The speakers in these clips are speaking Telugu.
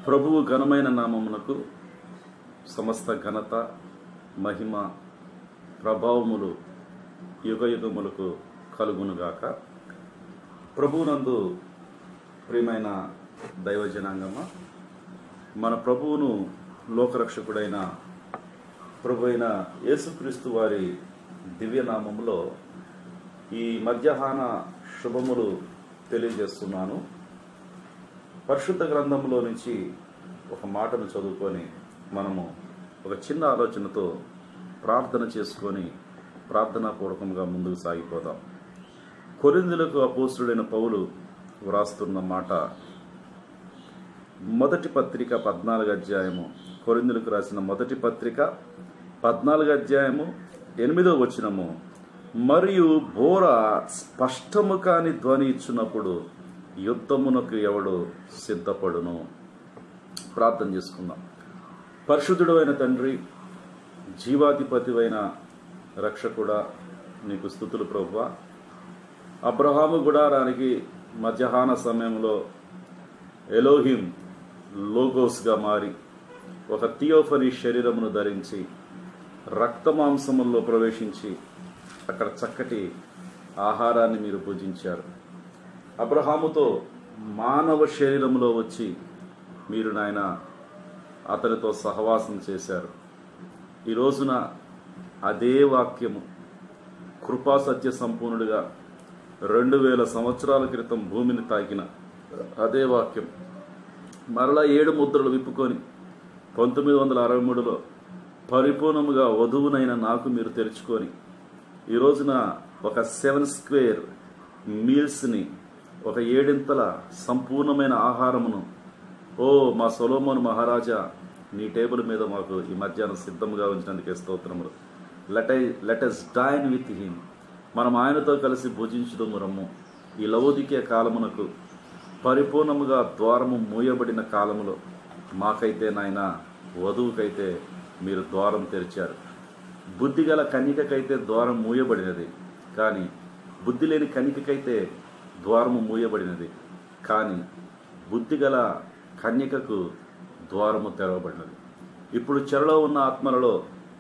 ప్రభువు ఘనమైన నామమునకు సమస్త ఘనత మహిమ ప్రభావములు యుగ యుగములకు కలుగునుగాక ప్రభువునందు ప్రియమైన దైవజనాంగమ మన ప్రభువును లోకరక్షకుడైన ప్రభు అయిన యేసుక్రీస్తు వారి దివ్యనామములో ఈ మధ్యాహ్న శుభములు తెలియజేస్తున్నాను పరిశుద్ధ గ్రంథంలో నుంచి ఒక మాటను చదువుకొని మనము ఒక చిన్న ఆలోచనతో ప్రార్థన చేసుకొని ప్రార్థనాపూర్వకంగా ముందుకు సాగిపోదాం కొరిందులకు అపోస్తుడైన పౌలు వ్రాస్తున్న మాట మొదటి పత్రిక పద్నాలుగు అధ్యాయము కొరిందులకు రాసిన మొదటి పత్రిక పద్నాలుగు అధ్యాయము ఎనిమిదో వచనము మరియు బోర స్పష్టము కాని ధ్వని ఇచ్చినప్పుడు యుద్ధమునకు ఎవడు సిద్ధపడును ప్రార్థన చేసుకుందాం పరిశుద్ధుడు అయిన తండ్రి జీవాధిపతివైన రక్షకుడా నీకు స్థుతులు ప్రభువ అబ్రహాము గుడారానికి మధ్యాహ్న సమయంలో ఎలోహిం లోగోస్గా మారి ఒక థియోఫనీ శరీరమును ధరించి రక్తమాంసముల్లో ప్రవేశించి అక్కడ చక్కటి ఆహారాన్ని మీరు పూజించారు అబ్రహాముతో మానవ శరీరంలో వచ్చి మీరు నాయన అతనితో సహవాసం చేశారు ఈ రోజున అదే వాక్యము కృపా సత్య సంపూర్ణుడిగా రెండు వేల సంవత్సరాల క్రితం భూమిని తాకిన అదే వాక్యం మరలా ఏడు ముద్రలు విప్పుకొని పంతొమ్మిది వందల అరవై మూడులో పరిపూర్ణముగా వధువునైన నాకు మీరు తెరుచుకొని ఈ రోజున ఒక సెవెన్ స్క్వేర్ మీల్స్ని ఒక ఏడింతల సంపూర్ణమైన ఆహారమును ఓ మా సొలోమోన్ మహారాజా నీ టేబుల్ మీద మాకు ఈ మధ్యాహ్నం సిద్ధంగా ఉంచినందుకే స్తోత్రములు let let us dine with him మనం ఆయనతో కలిసి భుజించుదము రమ్ము ఈ లవోదికే కాలమునకు పరిపూర్ణముగా ద్వారము మూయబడిన కాలములో మాకైతే నాయన వధువుకైతే మీరు ద్వారం తెరిచారు బుద్ధిగల కన్యకకైతే ద్వారం మూయబడినది కానీ బుద్ధి లేని కన్యకకైతే ద్వారము మూయబడినది కానీ బుద్ధిగల కన్యకకు ద్వారము తెరవబడినది ఇప్పుడు చెరలో ఉన్న ఆత్మలలో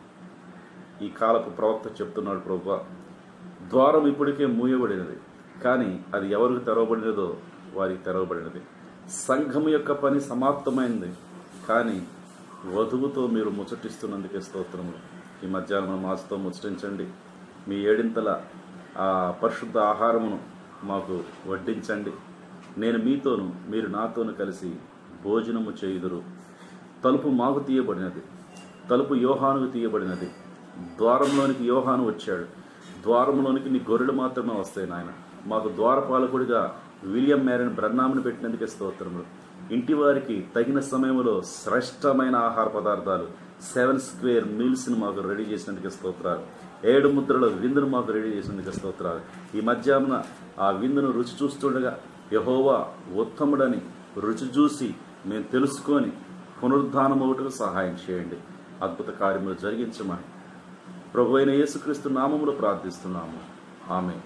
ఈ కాలపు ప్రవక్త చెప్తున్నాడు ప్రభు ద్వారం ఇప్పటికే మూయబడినది కానీ అది ఎవరికి తెరవబడినదో వారికి తెరవబడినది సంఘం యొక్క పని సమాప్తమైంది కానీ వధువుతో మీరు ముచ్చటిస్తున్నందుకే స్తోత్రములు ఈ మధ్యాహ్నం మాసతో ముచ్చటించండి మీ ఏడింతల ఆ పరిశుద్ధ ఆహారమును మాకు వడ్డించండి నేను మీతోను మీరు నాతోను కలిసి భోజనము చేయుదురు తలుపు మాకు తీయబడినది తలుపు యోహానుకు తీయబడినది ద్వారంలోనికి యోహాను వచ్చాడు ద్వారంలోనికి నీ గొర్రెలు మాత్రమే వస్తాయి నాయన మాకు ద్వారపాలకుడిగా విలియం మ్యారన్ బ్రహ్నాముని పెట్టినందుకే స్తోత్రములు ఇంటి వారికి తగిన సమయంలో శ్రేష్టమైన ఆహార పదార్థాలు సెవెన్ స్క్వేర్ మీల్స్ని మాకు రెడీ చేసినందుకే స్తోత్రాలు ఏడు ముద్రల విందును మాకు రెడీ చేసినందుకే స్తోత్రాలు ఈ మధ్యాహ్న ఆ విందును రుచి చూస్తుండగా యహోవా ఉత్తముడని రుచి చూసి మేము తెలుసుకొని పునరుద్ధానమవుటకు సహాయం చేయండి అద్భుత కార్యములు జరిగించమని ప్రభు అయిన యేసుక్రీస్తు నామములు ప్రార్థిస్తున్నాము ఆమె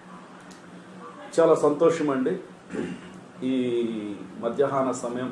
చాలా సంతోషం అండి ఈ మధ్యాహ్న సమయం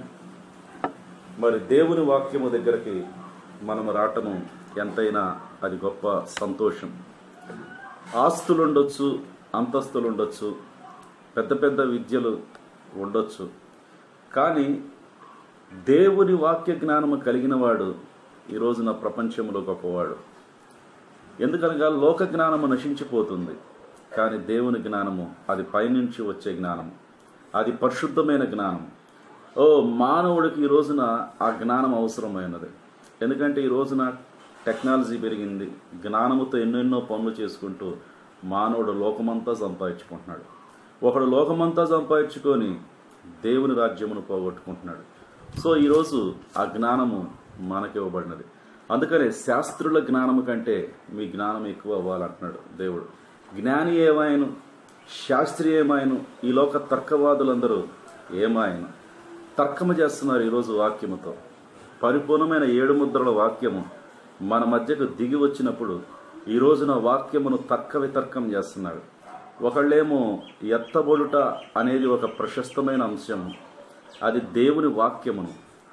మరి దేవుని వాక్యము దగ్గరికి మనం రావటము ఎంతైనా అది గొప్ప సంతోషం ఆస్తులు ఉండొచ్చు అంతస్తులు ఉండొచ్చు పెద్ద పెద్ద విద్యలు ఉండొచ్చు కానీ దేవుని వాక్య జ్ఞానము కలిగిన వాడు ఈ రోజున ప్రపంచంలో గొప్పవాడు ఎందుకనగా లోక జ్ఞానము నశించిపోతుంది కానీ దేవుని జ్ఞానము అది పైనుంచి వచ్చే జ్ఞానము అది పరిశుద్ధమైన జ్ఞానం ఓ మానవుడికి ఈ రోజున ఆ జ్ఞానం అవసరమైనది ఎందుకంటే ఈ రోజున టెక్నాలజీ పెరిగింది జ్ఞానముతో ఎన్నెన్నో పనులు చేసుకుంటూ మానవుడు లోకమంతా సంపాదించుకుంటున్నాడు ఒకడు లోకమంతా సంపాదించుకొని దేవుని రాజ్యమును పోగొట్టుకుంటున్నాడు సో ఈరోజు ఆ జ్ఞానము మనకివ్వబడినది అందుకనే శాస్త్రుల జ్ఞానము కంటే మీ జ్ఞానం ఎక్కువ అవ్వాలంటున్నాడు దేవుడు జ్ఞాని ఏమాయను శాస్త్రీయమాయను ఈ లోక తర్కవాదులందరూ ఏమాయను తర్కము చేస్తున్నారు ఈరోజు వాక్యముతో పరిపూర్ణమైన ఏడు ముద్రల వాక్యము మన మధ్యకు దిగి వచ్చినప్పుడు ఈ రోజున వాక్యమును తర్క వితర్కం చేస్తున్నాడు ఒకళ్ళేమో ఎత్తబొడుట అనేది ఒక ప్రశస్తమైన అంశము అది దేవుని వాక్యమును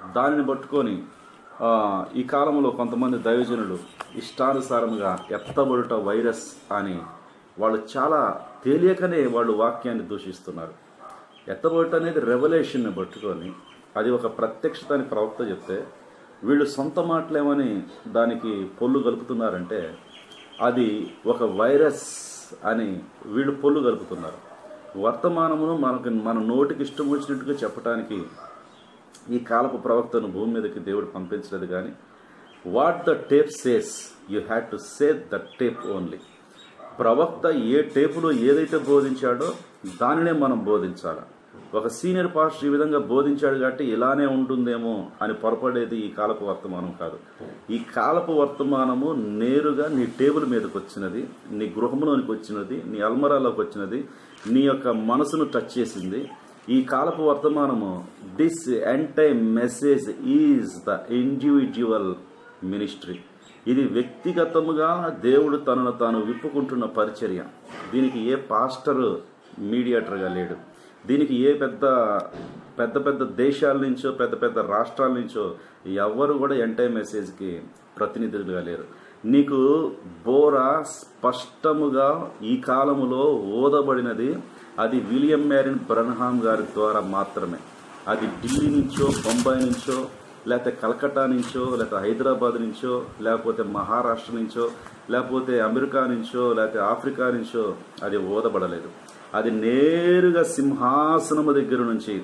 దానిని పట్టుకొని ఆ, ఈ కాలంలో కొంతమంది దైవజనులు ఇష్టానుసారంగా ఎత్తబడుట వైరస్ అని వాళ్ళు చాలా తెలియకనే వాళ్ళు వాక్యాన్ని దూషిస్తున్నారు ఎత్తబడుట అనేది రెవల్యూషన్ని పట్టుకొని అది ఒక ప్రత్యక్షత అని ప్రవక్త చెప్తే వీళ్ళు సొంత మాటలేమని దానికి పొల్లు కలుపుతున్నారంటే అది ఒక వైరస్ అని వీళ్ళు పొల్లు కలుపుతున్నారు వర్తమానమును మనకు మన నోటికి ఇష్టం వచ్చినట్టుగా చెప్పడానికి ఈ కాలపు ప్రవక్తను భూమి మీదకి దేవుడు పంపించలేదు కానీ what the tape says you had to say the tape only ప్రవక్త ఏ టేపులో ఏదైతే బోధించాడో దానినే మనం బోధించాలి ఒక సీనియర్ పాస్టర్ ఈ విధంగా బోధించాడు కాబట్టి ఇలానే ఉంటుందేమో అని పొరపడేది ఈ కాలపు వర్తమానం కాదు ఈ కాలపు వర్తమానము నేరుగా నీ టేబుల్ మీదకి వచ్చినది నీ గృహంలోనికి వచ్చినది నీ అల్మరాలోకి వచ్చినది నీ యొక్క మనసును టచ్ చేసింది ఈ కాలపు వర్తమానము this entire message is the individual ministry ఇది వ్యక్తిగతముగా దేవుడు తనను తాను విప్పుకుంటున్న పరిచర్య దీనికి ఏ పాస్టర్ మీడియేటర్గా లేడు దీనికి ఏ పెద్ద పెద్ద పెద్ద దేశాల నుంచో పెద్ద పెద్ద రాష్ట్రాల నుంచో ఎవరు కూడా ఎంటై మెసేజ్కి ప్రతినిధులుగా లేరు నీకు బోర స్పష్టముగా ఈ కాలములో ఓదబడినది అది విలియం మ్యారిన్ బ్రన్హామ్ గారి ద్వారా మాత్రమే అది ఢిల్లీ నుంచో బొంబాయి నుంచో లేకపోతే కలకట్టా నుంచో లేకపోతే హైదరాబాద్ నుంచో లేకపోతే మహారాష్ట్ర నుంచో లేకపోతే అమెరికా నుంచో లేకపోతే ఆఫ్రికా నుంచో అది ఓదబడలేదు అది నేరుగా సింహాసనము దగ్గర నుంచి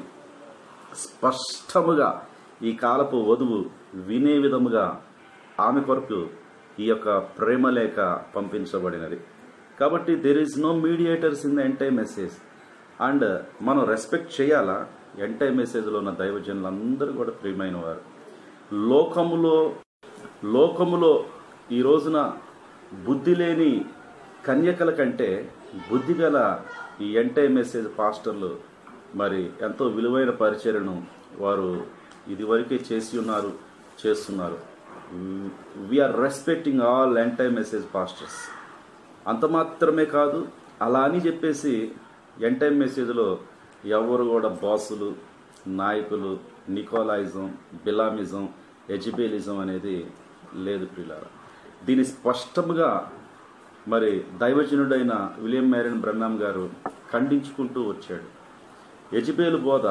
స్పష్టముగా ఈ కాలపు వధువు వినే విధముగా ఆమె కొరకు ఈ యొక్క ప్రేమలేఖ పంపించబడినది కాబట్టి there is no mediators in the entire message and మనం రెస్పెక్ట్ చేయాలా ఎంటై మెసేజ్లో ఉన్న దైవజనులందరూ కూడా ప్రియమైన వారు లోకములో లోకములో ఈ రోజున బుద్ధి లేని కన్యకల కంటే బుద్ధి గల ఈ ఎంటై మెసేజ్ పాస్టర్లు మరి ఎంతో విలువైన పరిచర్యను వారు ఇదివరకే చేసి ఉన్నారు చేస్తున్నారు we're respecting all entire message pastors అంత మాత్రమే కాదు అలా అని చెప్పేసి ఎంటైమ్ మెసేజ్లో ఎవరు కూడా బాసులు నాయకులు నికోలాయిజం బిలామిజం ఎజిబేలిజం అనేది లేదు ప్రియులారా దీని స్పష్టంగా మరి దైవజనుడైన విలియం మ్యారిన్ బ్రన్నామ్ గారు ఖండించుకుంటూ వచ్చాడు యజిబేలు బోధ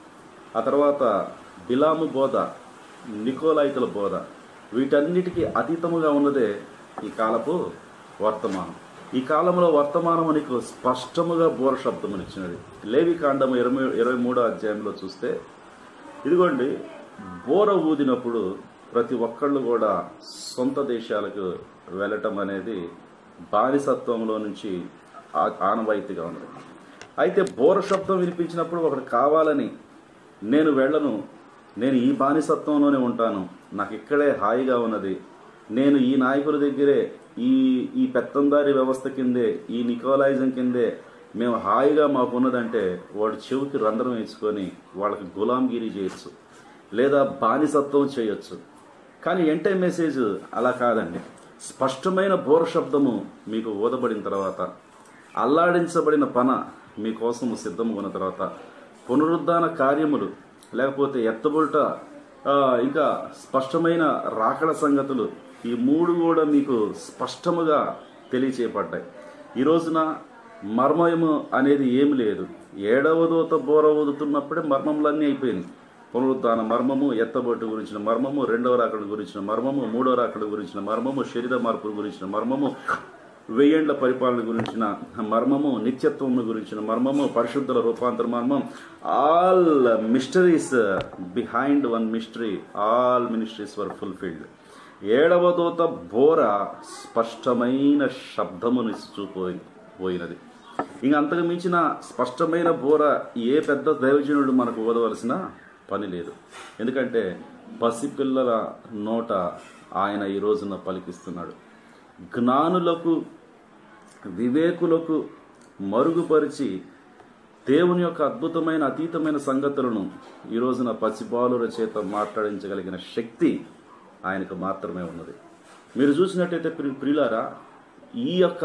ఆ తర్వాత బిలాము బోధ నికోలాయితుల బోధ వీటన్నిటికీ అతీతముగా ఉన్నదే ఈ కాలపు వర్తమానం ఈ కాలంలో వర్తమానం నీకు స్పష్టముగా బోర శబ్దమునిచ్చినది లేవి కాండము ఇరవై ఇరవై మూడో అధ్యాయంలో చూస్తే ఇదిగోండి బోర ఊదినప్పుడు ప్రతి ఒక్కళ్ళు కూడా సొంత దేశాలకు వెళ్ళటం అనేది బానిసత్వంలో నుంచి ఆ- ఆనవాయితీగా ఉన్నది అయితే బోర శబ్దం వినిపించినప్పుడు ఒకడు కావాలని నేను వెళ్ళను నేను ఈ బానిసత్వంలోనే ఉంటాను నాకు ఇక్కడే హాయిగా ఉన్నది నేను ఈ నాయకుల దగ్గరే ఈ ఈ పెత్తందారి వ్యవస్థ కిందే ఈ నికోలాయిజం కిందే మేము హాయిగా మాకు ఉన్నదంటే వాడు చెవికి రంధ్రం వేసుకొని వాళ్ళకి గులాంగిరి చేయొచ్చు లేదా బానిసత్వం చేయొచ్చు కానీ ఎంటే మెసేజ్ అలా కాదండి స్పష్టమైన బోర శబ్దము మీకు ఓదబడిన తర్వాత అల్లాడించబడిన పన మీకోసము సిద్ధంగా ఉన్న తర్వాత పునరుద్ధాన కార్యములు లేకపోతే ఎత్తబుల్ట ఆ, ఇంకా స్పష్టమైన రాకడ సంగతులు ఈ మూడు కూడా మీకు స్పష్టముగా తెలియచేయబడ్డాయి ఈ రోజున మర్మము అనేది ఏమి లేదు ఏడవ దూత బోర ఊదుతున్నప్పుడే మర్మములన్నీ అయిపోయినాయి పునరుద్ధాన మర్మము ఎత్తబొట్టు గురించిన మర్మము రెండవ రాకడ గురించిన మర్మము మూడవ రాకడ గురించిన మర్మము శరీర మార్పుల గురించిన మర్మము వెయ్యేండ్ల పరిపాలన గురించిన మర్మము నిత్యత్వం గురించిన మర్మము పరిశుద్ధుల రూపాంతర మర్మం all mysteries behind one mystery all ministries were fulfilled ఏడవ దూత బోర స్పష్టమైన శబ్దమునిస్తూ పోయి పోయినది ఇంక అంతకు మించిన స్పష్టమైన బోర ఏ పెద్ద దైవజనుడు మనకు ఓదవలసిన పని లేదు ఎందుకంటే పసిపిల్లల నోట ఆయన ఈ రోజున పలికిస్తున్నాడు జ్ఞానులకు వివేకులకు మరుగుపరిచి దేవుని యొక్క అద్భుతమైన అతీతమైన సంగతులను ఈ రోజున పసిబాలుల చేత మాట్లాడించగలిగిన శక్తి ఆయనకు మాత్రమే ఉన్నది మీరు చూసినట్టయితే ప్రి- ప్రియులారా ఈ యొక్క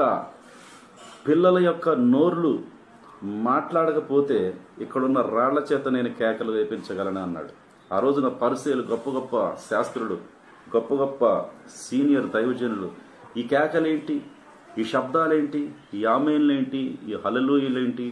పిల్లల యొక్క నోర్లు మాట్లాడకపోతే ఇక్కడున్న రాళ్ల చేత నేను కేకలు వేపించగలను అన్నాడు ఆ రోజున పరిచయలు గొప్ప గొప్ప శాస్త్రులు గొప్ప గొప్ప సీనియర్ దైవజనులు ఈ కేకలేంటి ఈ శబ్దాలేంటి ఈ ఆమెన్లేంటి ఈ హలలుయలేంటి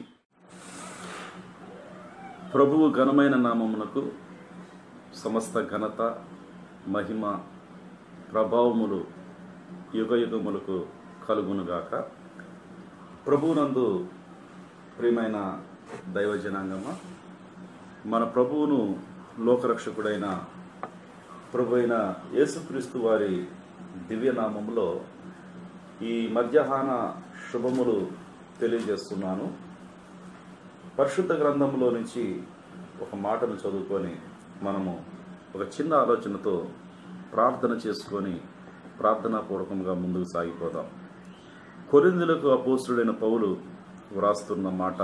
ప్రభువు ఘనమైన నామమునకు సమస్త ఘనత మహిమ ప్రభావములు యుగ యుగములకు కలుగునుగాక ప్రభువునందు ప్రియమైన దైవ జనాంగమ మన ప్రభువును లోకరక్షకుడైన ప్రభు అయిన యేసుక్రీస్తు వారి దివ్యనామంలో ఈ మధ్యాహ్న శుభములు తెలియజేస్తున్నాను పరిశుద్ధ గ్రంథంలో నుంచి ఒక మాటను చదువుకొని మనము ఒక చిన్న ఆలోచనతో ప్రార్థన చేసుకొని ప్రార్థనాపూర్వకంగా ముందుకు సాగిపోదాం కొరిందులకు అపోస్తుడైన పౌలు వ్రాస్తున్న మాట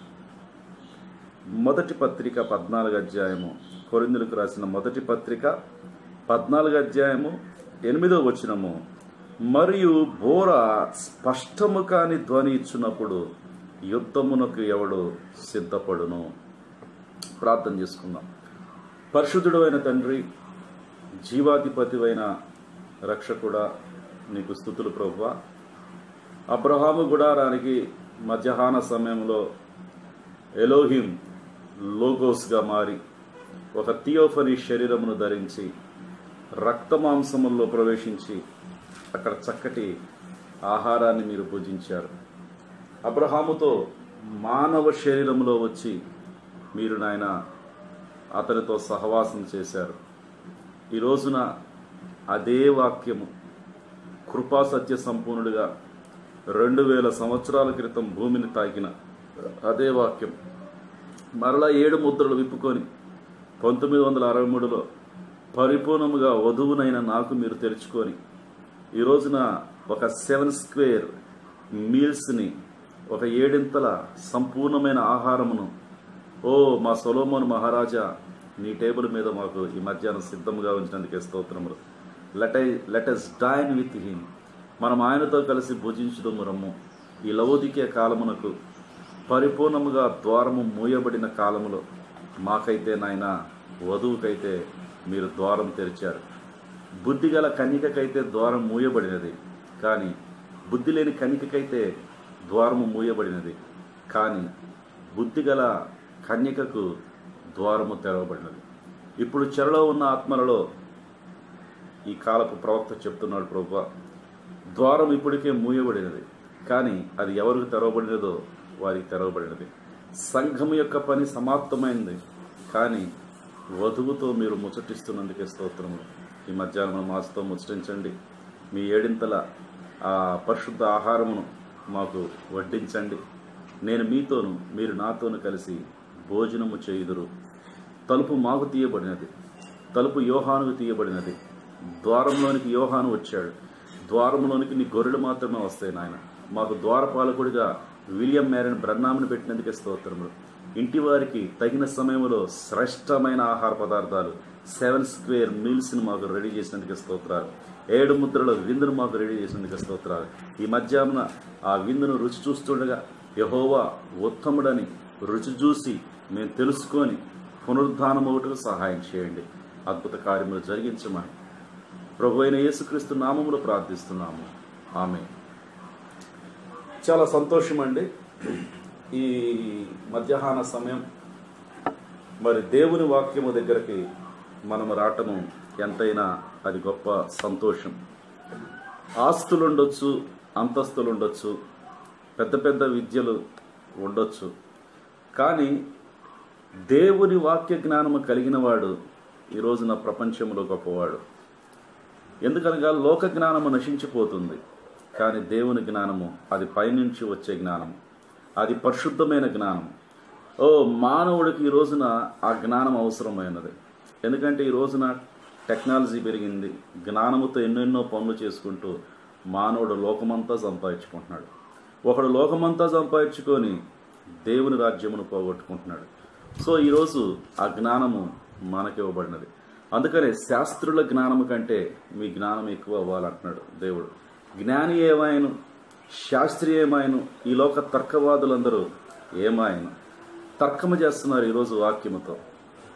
మొదటి పత్రిక పద్నాలుగు అధ్యాయము కొరిందులకు రాసిన మొదటి పత్రిక పద్నాలుగు అధ్యాయము ఎనిమిదో వచనము మరియు బోర స్పష్టము కాని ధ్వని ఇచ్చినప్పుడు యుద్ధమునకు ఎవడు సిద్ధపడును ప్రార్థన చేసుకుందాం పరిశుద్ధుడు అయిన తండ్రి జీవాధిపతివైన రక్షకుడా నీకు స్థుతులు ప్రభువ అబ్రహాము గుడారానికి మధ్యాహ్న సమయంలో ఎలోహిం లోగోస్గా మారి ఒక థియోఫనీ శరీరమును ధరించి రక్తమాంసముల్లో ప్రవేశించి అక్కడ చక్కటి ఆహారాన్ని మీరు భుజించారు అబ్రహాముతో మానవ శరీరములో వచ్చి మీరు నాయన అతనితో సహవాసం చేశారు ఈ రోజున అదే వాక్యము కృపా సత్య సంపూర్ణుడిగా రెండు వేల సంవత్సరాల క్రితం భూమిని తాకిన అదే వాక్యం మరలా ఏడు ముద్రలు విప్పుకొని పంతొమ్మిది వందల అరవై మూడులో పరిపూర్ణముగా వధువునైన నాకు మీరు తెరుచుకొని ఈ రోజున ఒక సెవెన్ స్క్వేర్ మీల్స్ని ఒక ఏడింతల సంపూర్ణమైన ఆహారమును ఓ మా సొలోమోన్ మహారాజా నీ టేబుల్ మీద మాకు ఈ మధ్యాహ్నం సిద్ధముగా ఉంచినందుకే స్తోత్రములు let I let us dine with him మనం ఆయనతో కలిసి భుజించుదము రమ్ము ఈ లవోదికే కాలమునకు పరిపూర్ణముగా ద్వారము మూయబడిన కాలములో మాకైతే నాయన వధువుకైతే మీరు ద్వారం తెరిచారు బుద్ధిగల కన్యకకైతే ద్వారం మూయబడినది కానీ బుద్ధి లేని కన్యకకైతే ద్వారము మూయబడినది కానీ బుద్ధిగల కన్యకకు ద్వారము తెరవబడినది ఇప్పుడు చెరలో ఉన్న ఆత్మలలో ఈ కాలపు ప్రవక్త చెప్తున్నాడు ప్రభు ద్వారం ఇప్పటికే మూయబడినది కానీ అది ఎవరికి తెరవబడినదో వారికి తెరవబడినది సంఘం యొక్క పని సమాప్తమైంది కానీ వధువుతో మీరు ముచ్చటిస్తున్నందుకే స్తోత్రములు ఈ మధ్యాహ్నం మాసతో ముచ్చటించండి మీ ఏడింతల ఆ పరిశుద్ధ ఆహారమును మాకు వడ్డించండి నేను మీతోను మీరు నాతోను కలిసి భోజనము చేయుదురు తలుపు మాకు తీయబడినది తలుపు యోహానుకు తీయబడినది ద్వారంలోనికి యోహాను వచ్చాడు ద్వారంలోనికి నీ గొర్రెలు మాత్రమే వస్తాయి నాయన మాకు ద్వారపాలకుడిగా విలియం మేరన్ బ్రహ్నామని పెట్టినందుకే స్తోత్రములు ఇంటి వారికి తగిన సమయంలో శ్రేష్టమైన ఆహార పదార్థాలు సెవెన్ స్క్వేర్ మీల్స్ని మాకు రెడీ చేసినందుకే స్తోత్రాలు ఏడు ముద్రల విందును మాకు రెడీ చేసినందుకే స్తోత్రాలు ఈ మధ్యాహ్న ఆ విందును రుచి చూస్తుండగా యహోవా ఉత్తముడని రుచి చూసి మేము తెలుసుకొని పునరుద్ధానమవుటకు సహాయం చేయండి అద్భుత కార్యములు జరిగించమని ప్రభు అయిన యేసుక్రీస్తు నామములో ప్రార్థిస్తున్నాము ఆమె చాలా సంతోషం అండి ఈ మధ్యాహ్న సమయం మరి దేవుని వాక్యము దగ్గరికి మనము రావటము ఎంతైనా అది గొప్ప సంతోషం ఆస్తులు ఉండొచ్చు అంతస్తులు ఉండొచ్చు పెద్ద పెద్ద విద్యలు ఉండొచ్చు కానీ దేవుని వాక్య జ్ఞానము కలిగిన వాడు ఈ రోజున ప్రపంచంలో గొప్పవాడు ఎందుకనగా లోక జ్ఞానము నశించిపోతుంది కానీ దేవుని జ్ఞానము అది పైనుంచి వచ్చే జ్ఞానము అది పరిశుద్ధమైన జ్ఞానం ఓ మానవుడికి ఈ రోజున ఆ జ్ఞానం అవసరమైనది ఎందుకంటే ఈ రోజున టెక్నాలజీ పెరిగింది జ్ఞానముతో ఎన్నెన్నో పనులు చేసుకుంటూ మానవుడు లోకమంతా సంపాదించుకుంటున్నాడు ఒకడు లోకమంతా సంపాదించుకొని దేవుని రాజ్యమును పోగొట్టుకుంటున్నాడు సో ఈరోజు ఆ జ్ఞానము మనకివ్వబడినది అందుకనే శాస్త్రుల జ్ఞానము కంటే మీ జ్ఞానం ఎక్కువ అవ్వాలంటున్నాడు దేవుడు జ్ఞాని ఏమాయను శాస్త్రీయమాయను ఈ లోక తర్కవాదులందరూ ఏమాయను తర్కము చేస్తున్నారు ఈరోజు వాక్యముతో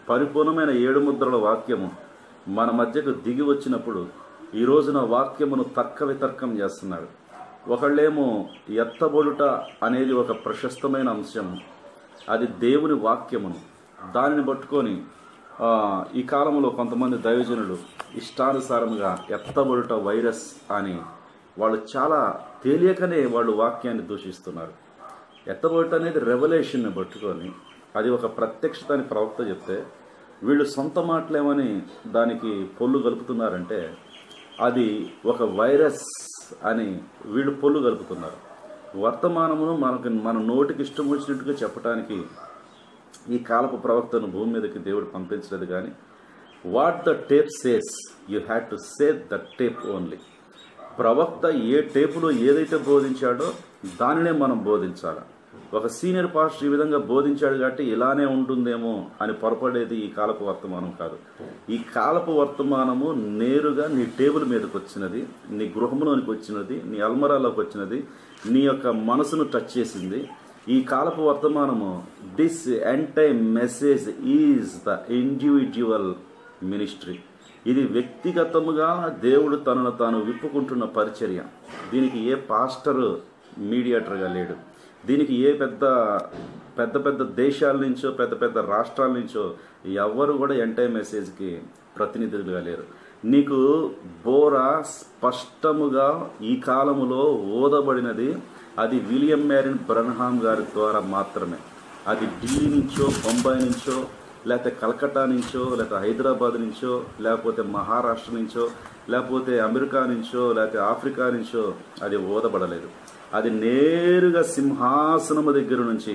పరిపూర్ణమైన ఏడు ముద్రల వాక్యము మన మధ్యకు దిగి వచ్చినప్పుడు ఈ రోజున వాక్యమును తర్క వితర్కం చేస్తున్నాడు ఒకళ్ళేమో ఎత్తబొడుట అనేది ఒక ప్రశస్తమైన అంశము అది దేవుని వాక్యమును దానిని పట్టుకొని ఆ, ఈ కాలంలో కొంతమంది దైవజనులు ఇష్టానుసారంగా ఎత్తబడుట వైరస్ అని వాళ్ళు చాలా తెలియకనే వాళ్ళు వాక్యాన్ని దూషిస్తున్నారు ఎత్తబడుట అనేది రెవల్యూషన్ని పట్టుకొని అది ఒక ప్రత్యక్షత అని ప్రవక్త చెప్తే వీళ్ళు సొంత మాటలేమని దానికి పొల్లు కలుపుతున్నారంటే అది ఒక వైరస్ అని వీళ్ళు పొల్లు కలుపుతున్నారు వర్తమానమును మనకు మన నోటికి ఇష్టం వచ్చినట్టుగా చెప్పడానికి ఈ కాలపు ప్రవక్తను భూమి మీదకి దేవుడు పంపించలేదు కానీ what the tape says you had to say the tape only ప్రవక్త ఏ టేపులో ఏదైతే బోధించాడో దానినే మనం బోధించాలి ఒక సీనియర్ పాస్టర్ ఈ విధంగా బోధించాడు కాబట్టి ఇలానే ఉంటుందేమో అని పొరపడేది ఈ కాలపు వర్తమానం కాదు ఈ కాలపు వర్తమానము నేరుగా నీ టేబుల్ మీదకి వచ్చినది నీ గృహంలోనికి వచ్చినది నీ అల్మరాలోకి వచ్చినది నీ యొక్క మనసును టచ్ చేసింది ఈ కాలపు వర్తమానము this entire message is the individual ministry ఇది వ్యక్తిగతముగా దేవుడు తనను తాను విప్పుకుంటున్న పరిచర్య దీనికి ఏ పాస్టర్ మీడియేటర్గా లేడు దీనికి ఏ పెద్ద పెద్ద పెద్ద దేశాల నుంచో పెద్ద పెద్ద రాష్ట్రాల నుంచో ఎవరు కూడా ఎంటై మెసేజ్కి ప్రతినిధులుగా లేరు నీకు బోరా స్పష్టముగా ఈ కాలములో ఓదబడినది అది విలియం మ్యారిన్ బ్రన్హామ్ గారి ద్వారా మాత్రమే అది ఢిల్లీ నుంచో బొంబాయి నుంచో లేకపోతే కలకత్తా నుంచో లేకపోతే హైదరాబాద్ నుంచో లేకపోతే మహారాష్ట్ర నుంచో లేకపోతే అమెరికా నుంచో లేకపోతే ఆఫ్రికా నుంచో అది ఓదబడలేదు అది నేరుగా సింహాసనము దగ్గర నుంచి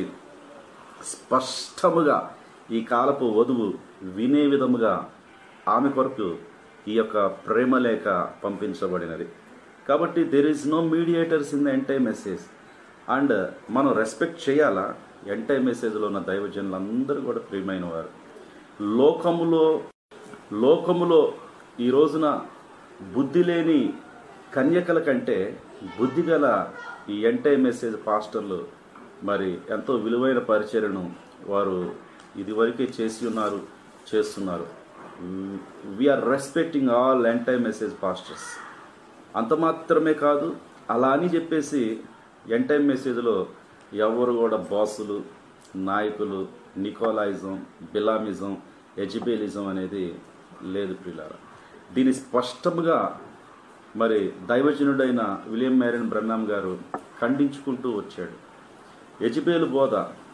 స్పష్టముగా ఈ కాలపు వధువు వినే విధముగా ఆమె కొరకు ఈ యొక్క ప్రేమ లేఖ పంపించబడినది కాబట్టి there is no mediators in the entire message and మనం రెస్పెక్ట్ చేయాలా ఎంటై మెసేజ్లో ఉన్న దైవజనులందరూ కూడా ప్రియమైన వారు లోకములో లోకములో ఈ రోజున బుద్ధి లేని కన్యకల కంటే బుద్ధి గల ఈ ఎంటై మెసేజ్ పాస్టర్లు మరి ఎంతో విలువైన పరిచర్యను వారు ఇదివరకే చేసి ఉన్నారు చేస్తున్నారు we're respecting all entire message pastors అంత మాత్రమే కాదు అలా అని చెప్పేసి ఎంటైమ్ మెసేజ్లో ఎవరు కూడా బాసులు నాయకులు నికోలాయిజం బిలామిజం ఎజిబేలిజం అనేది లేదు ప్రియులారా దీని స్పష్టంగా మరి దైవజనుడైన విలియం మ్యారిన్ బ్రన్నాం గారు ఖండించుకుంటూ వచ్చాడు ఎజిబేలు బోధ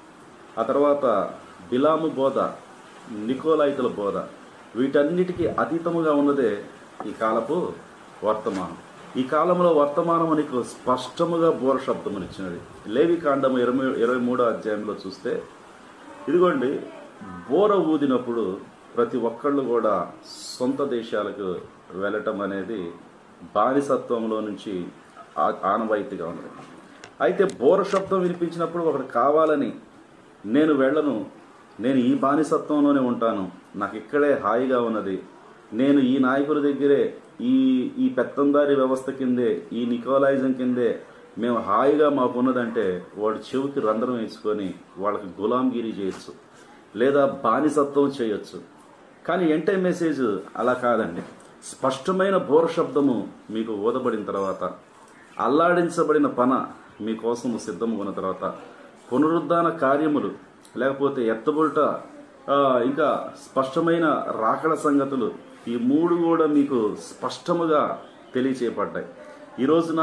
ఆ తర్వాత బిలాము బోధ నికోలాయితుల బోధ వీటన్నిటికీ అతీతముగా ఉన్నదే ఈ కాలపు వర్తమానం ఈ కాలంలో వర్తమానం నీకు స్పష్టముగా బోర శబ్దమునిచ్చినది లేవి కాండము ఇరవై ఇరవై మూడో అధ్యాయంలో చూస్తే ఇదిగోండి బోర ఊదినప్పుడు ప్రతి ఒక్కళ్ళు కూడా సొంత దేశాలకు వెళ్ళటం అనేది బానిసత్వంలో నుంచి ఆ- ఆనవాయితీగా ఉన్నది అయితే బోర శబ్దం వినిపించినప్పుడు ఒకడు కావాలని నేను వెళ్ళను నేను ఈ బానిసత్వంలోనే ఉంటాను నాకు ఇక్కడే హాయిగా ఉన్నది నేను ఈ నాయకుల దగ్గరే ఈ ఈ పెత్తందారి వ్యవస్థ కిందే ఈ నికోలాయిజం కిందే మేము హాయిగా మాకున్నదంటే వాడు చెవికి రంధ్రం వేసుకొని వాళ్ళకి గులాంగిరి చేయొచ్చు లేదా బానిసత్వం చేయొచ్చు కానీ ఎంటే మెసేజ్ అలా కాదండి స్పష్టమైన బోర శబ్దము మీకు ఓదబడిన తర్వాత అల్లాడించబడిన పన మీకోసము సిద్ధము ఉన్న తర్వాత పునరుద్ధాన కార్యములు లేకపోతే ఎత్తబుల్ట ఆ, ఇంకా స్పష్టమైన రాకడ సంగతులు ఈ మూడు కూడా మీకు స్పష్టముగా తెలియచేయబడ్డాయి ఈ రోజున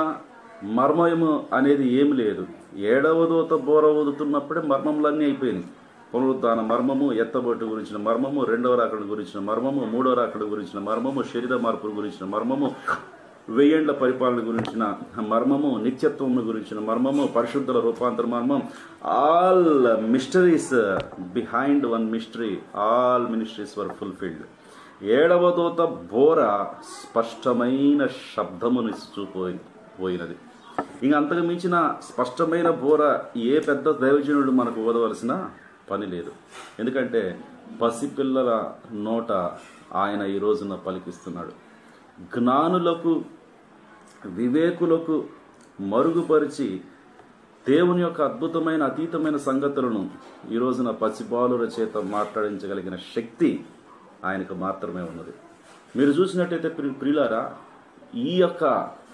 మర్మము అనేది ఏమి లేదు ఏడవ దూత బోర ఊదుతున్నప్పుడే మర్మములన్నీ అయిపోయినాయి పునరుద్ధాన మర్మము ఎత్తబొట్టు గురించిన మర్మము రెండవ రాకడ గురించిన మర్మము మూడవ రాకడ గురించిన మర్మము శరీర మార్పుల గురించిన మర్మము వెయ్యేండ్ల పరిపాలన గురించిన మర్మము నిత్యత్వం గురించిన మర్మము పరిశుద్ధుల రూపాంతర మర్మం all mysteries behind one mystery all ministries were fulfilled ఏడవ దూత బోర స్పష్టమైన శబ్దమునిస్తూ పోయి పోయినది ఇంక అంతకు మించిన స్పష్టమైన బోర ఏ పెద్ద దైవజనుడు మనకు ఓదవలసిన పని లేదు ఎందుకంటే పసిపిల్లల నోట ఆయన ఈ రోజున పలికిస్తున్నాడు జ్ఞానులకు వివేకులకు మరుగుపరిచి దేవుని యొక్క అద్భుతమైన అతీతమైన సంగతులను ఈ రోజున పసిబాలుల చేత మాట్లాడించగలిగిన శక్తి ఆయనకు మాత్రమే ఉన్నది మీరు చూసినట్టయితే ప్రి- ప్రియులారా ఈ యొక్క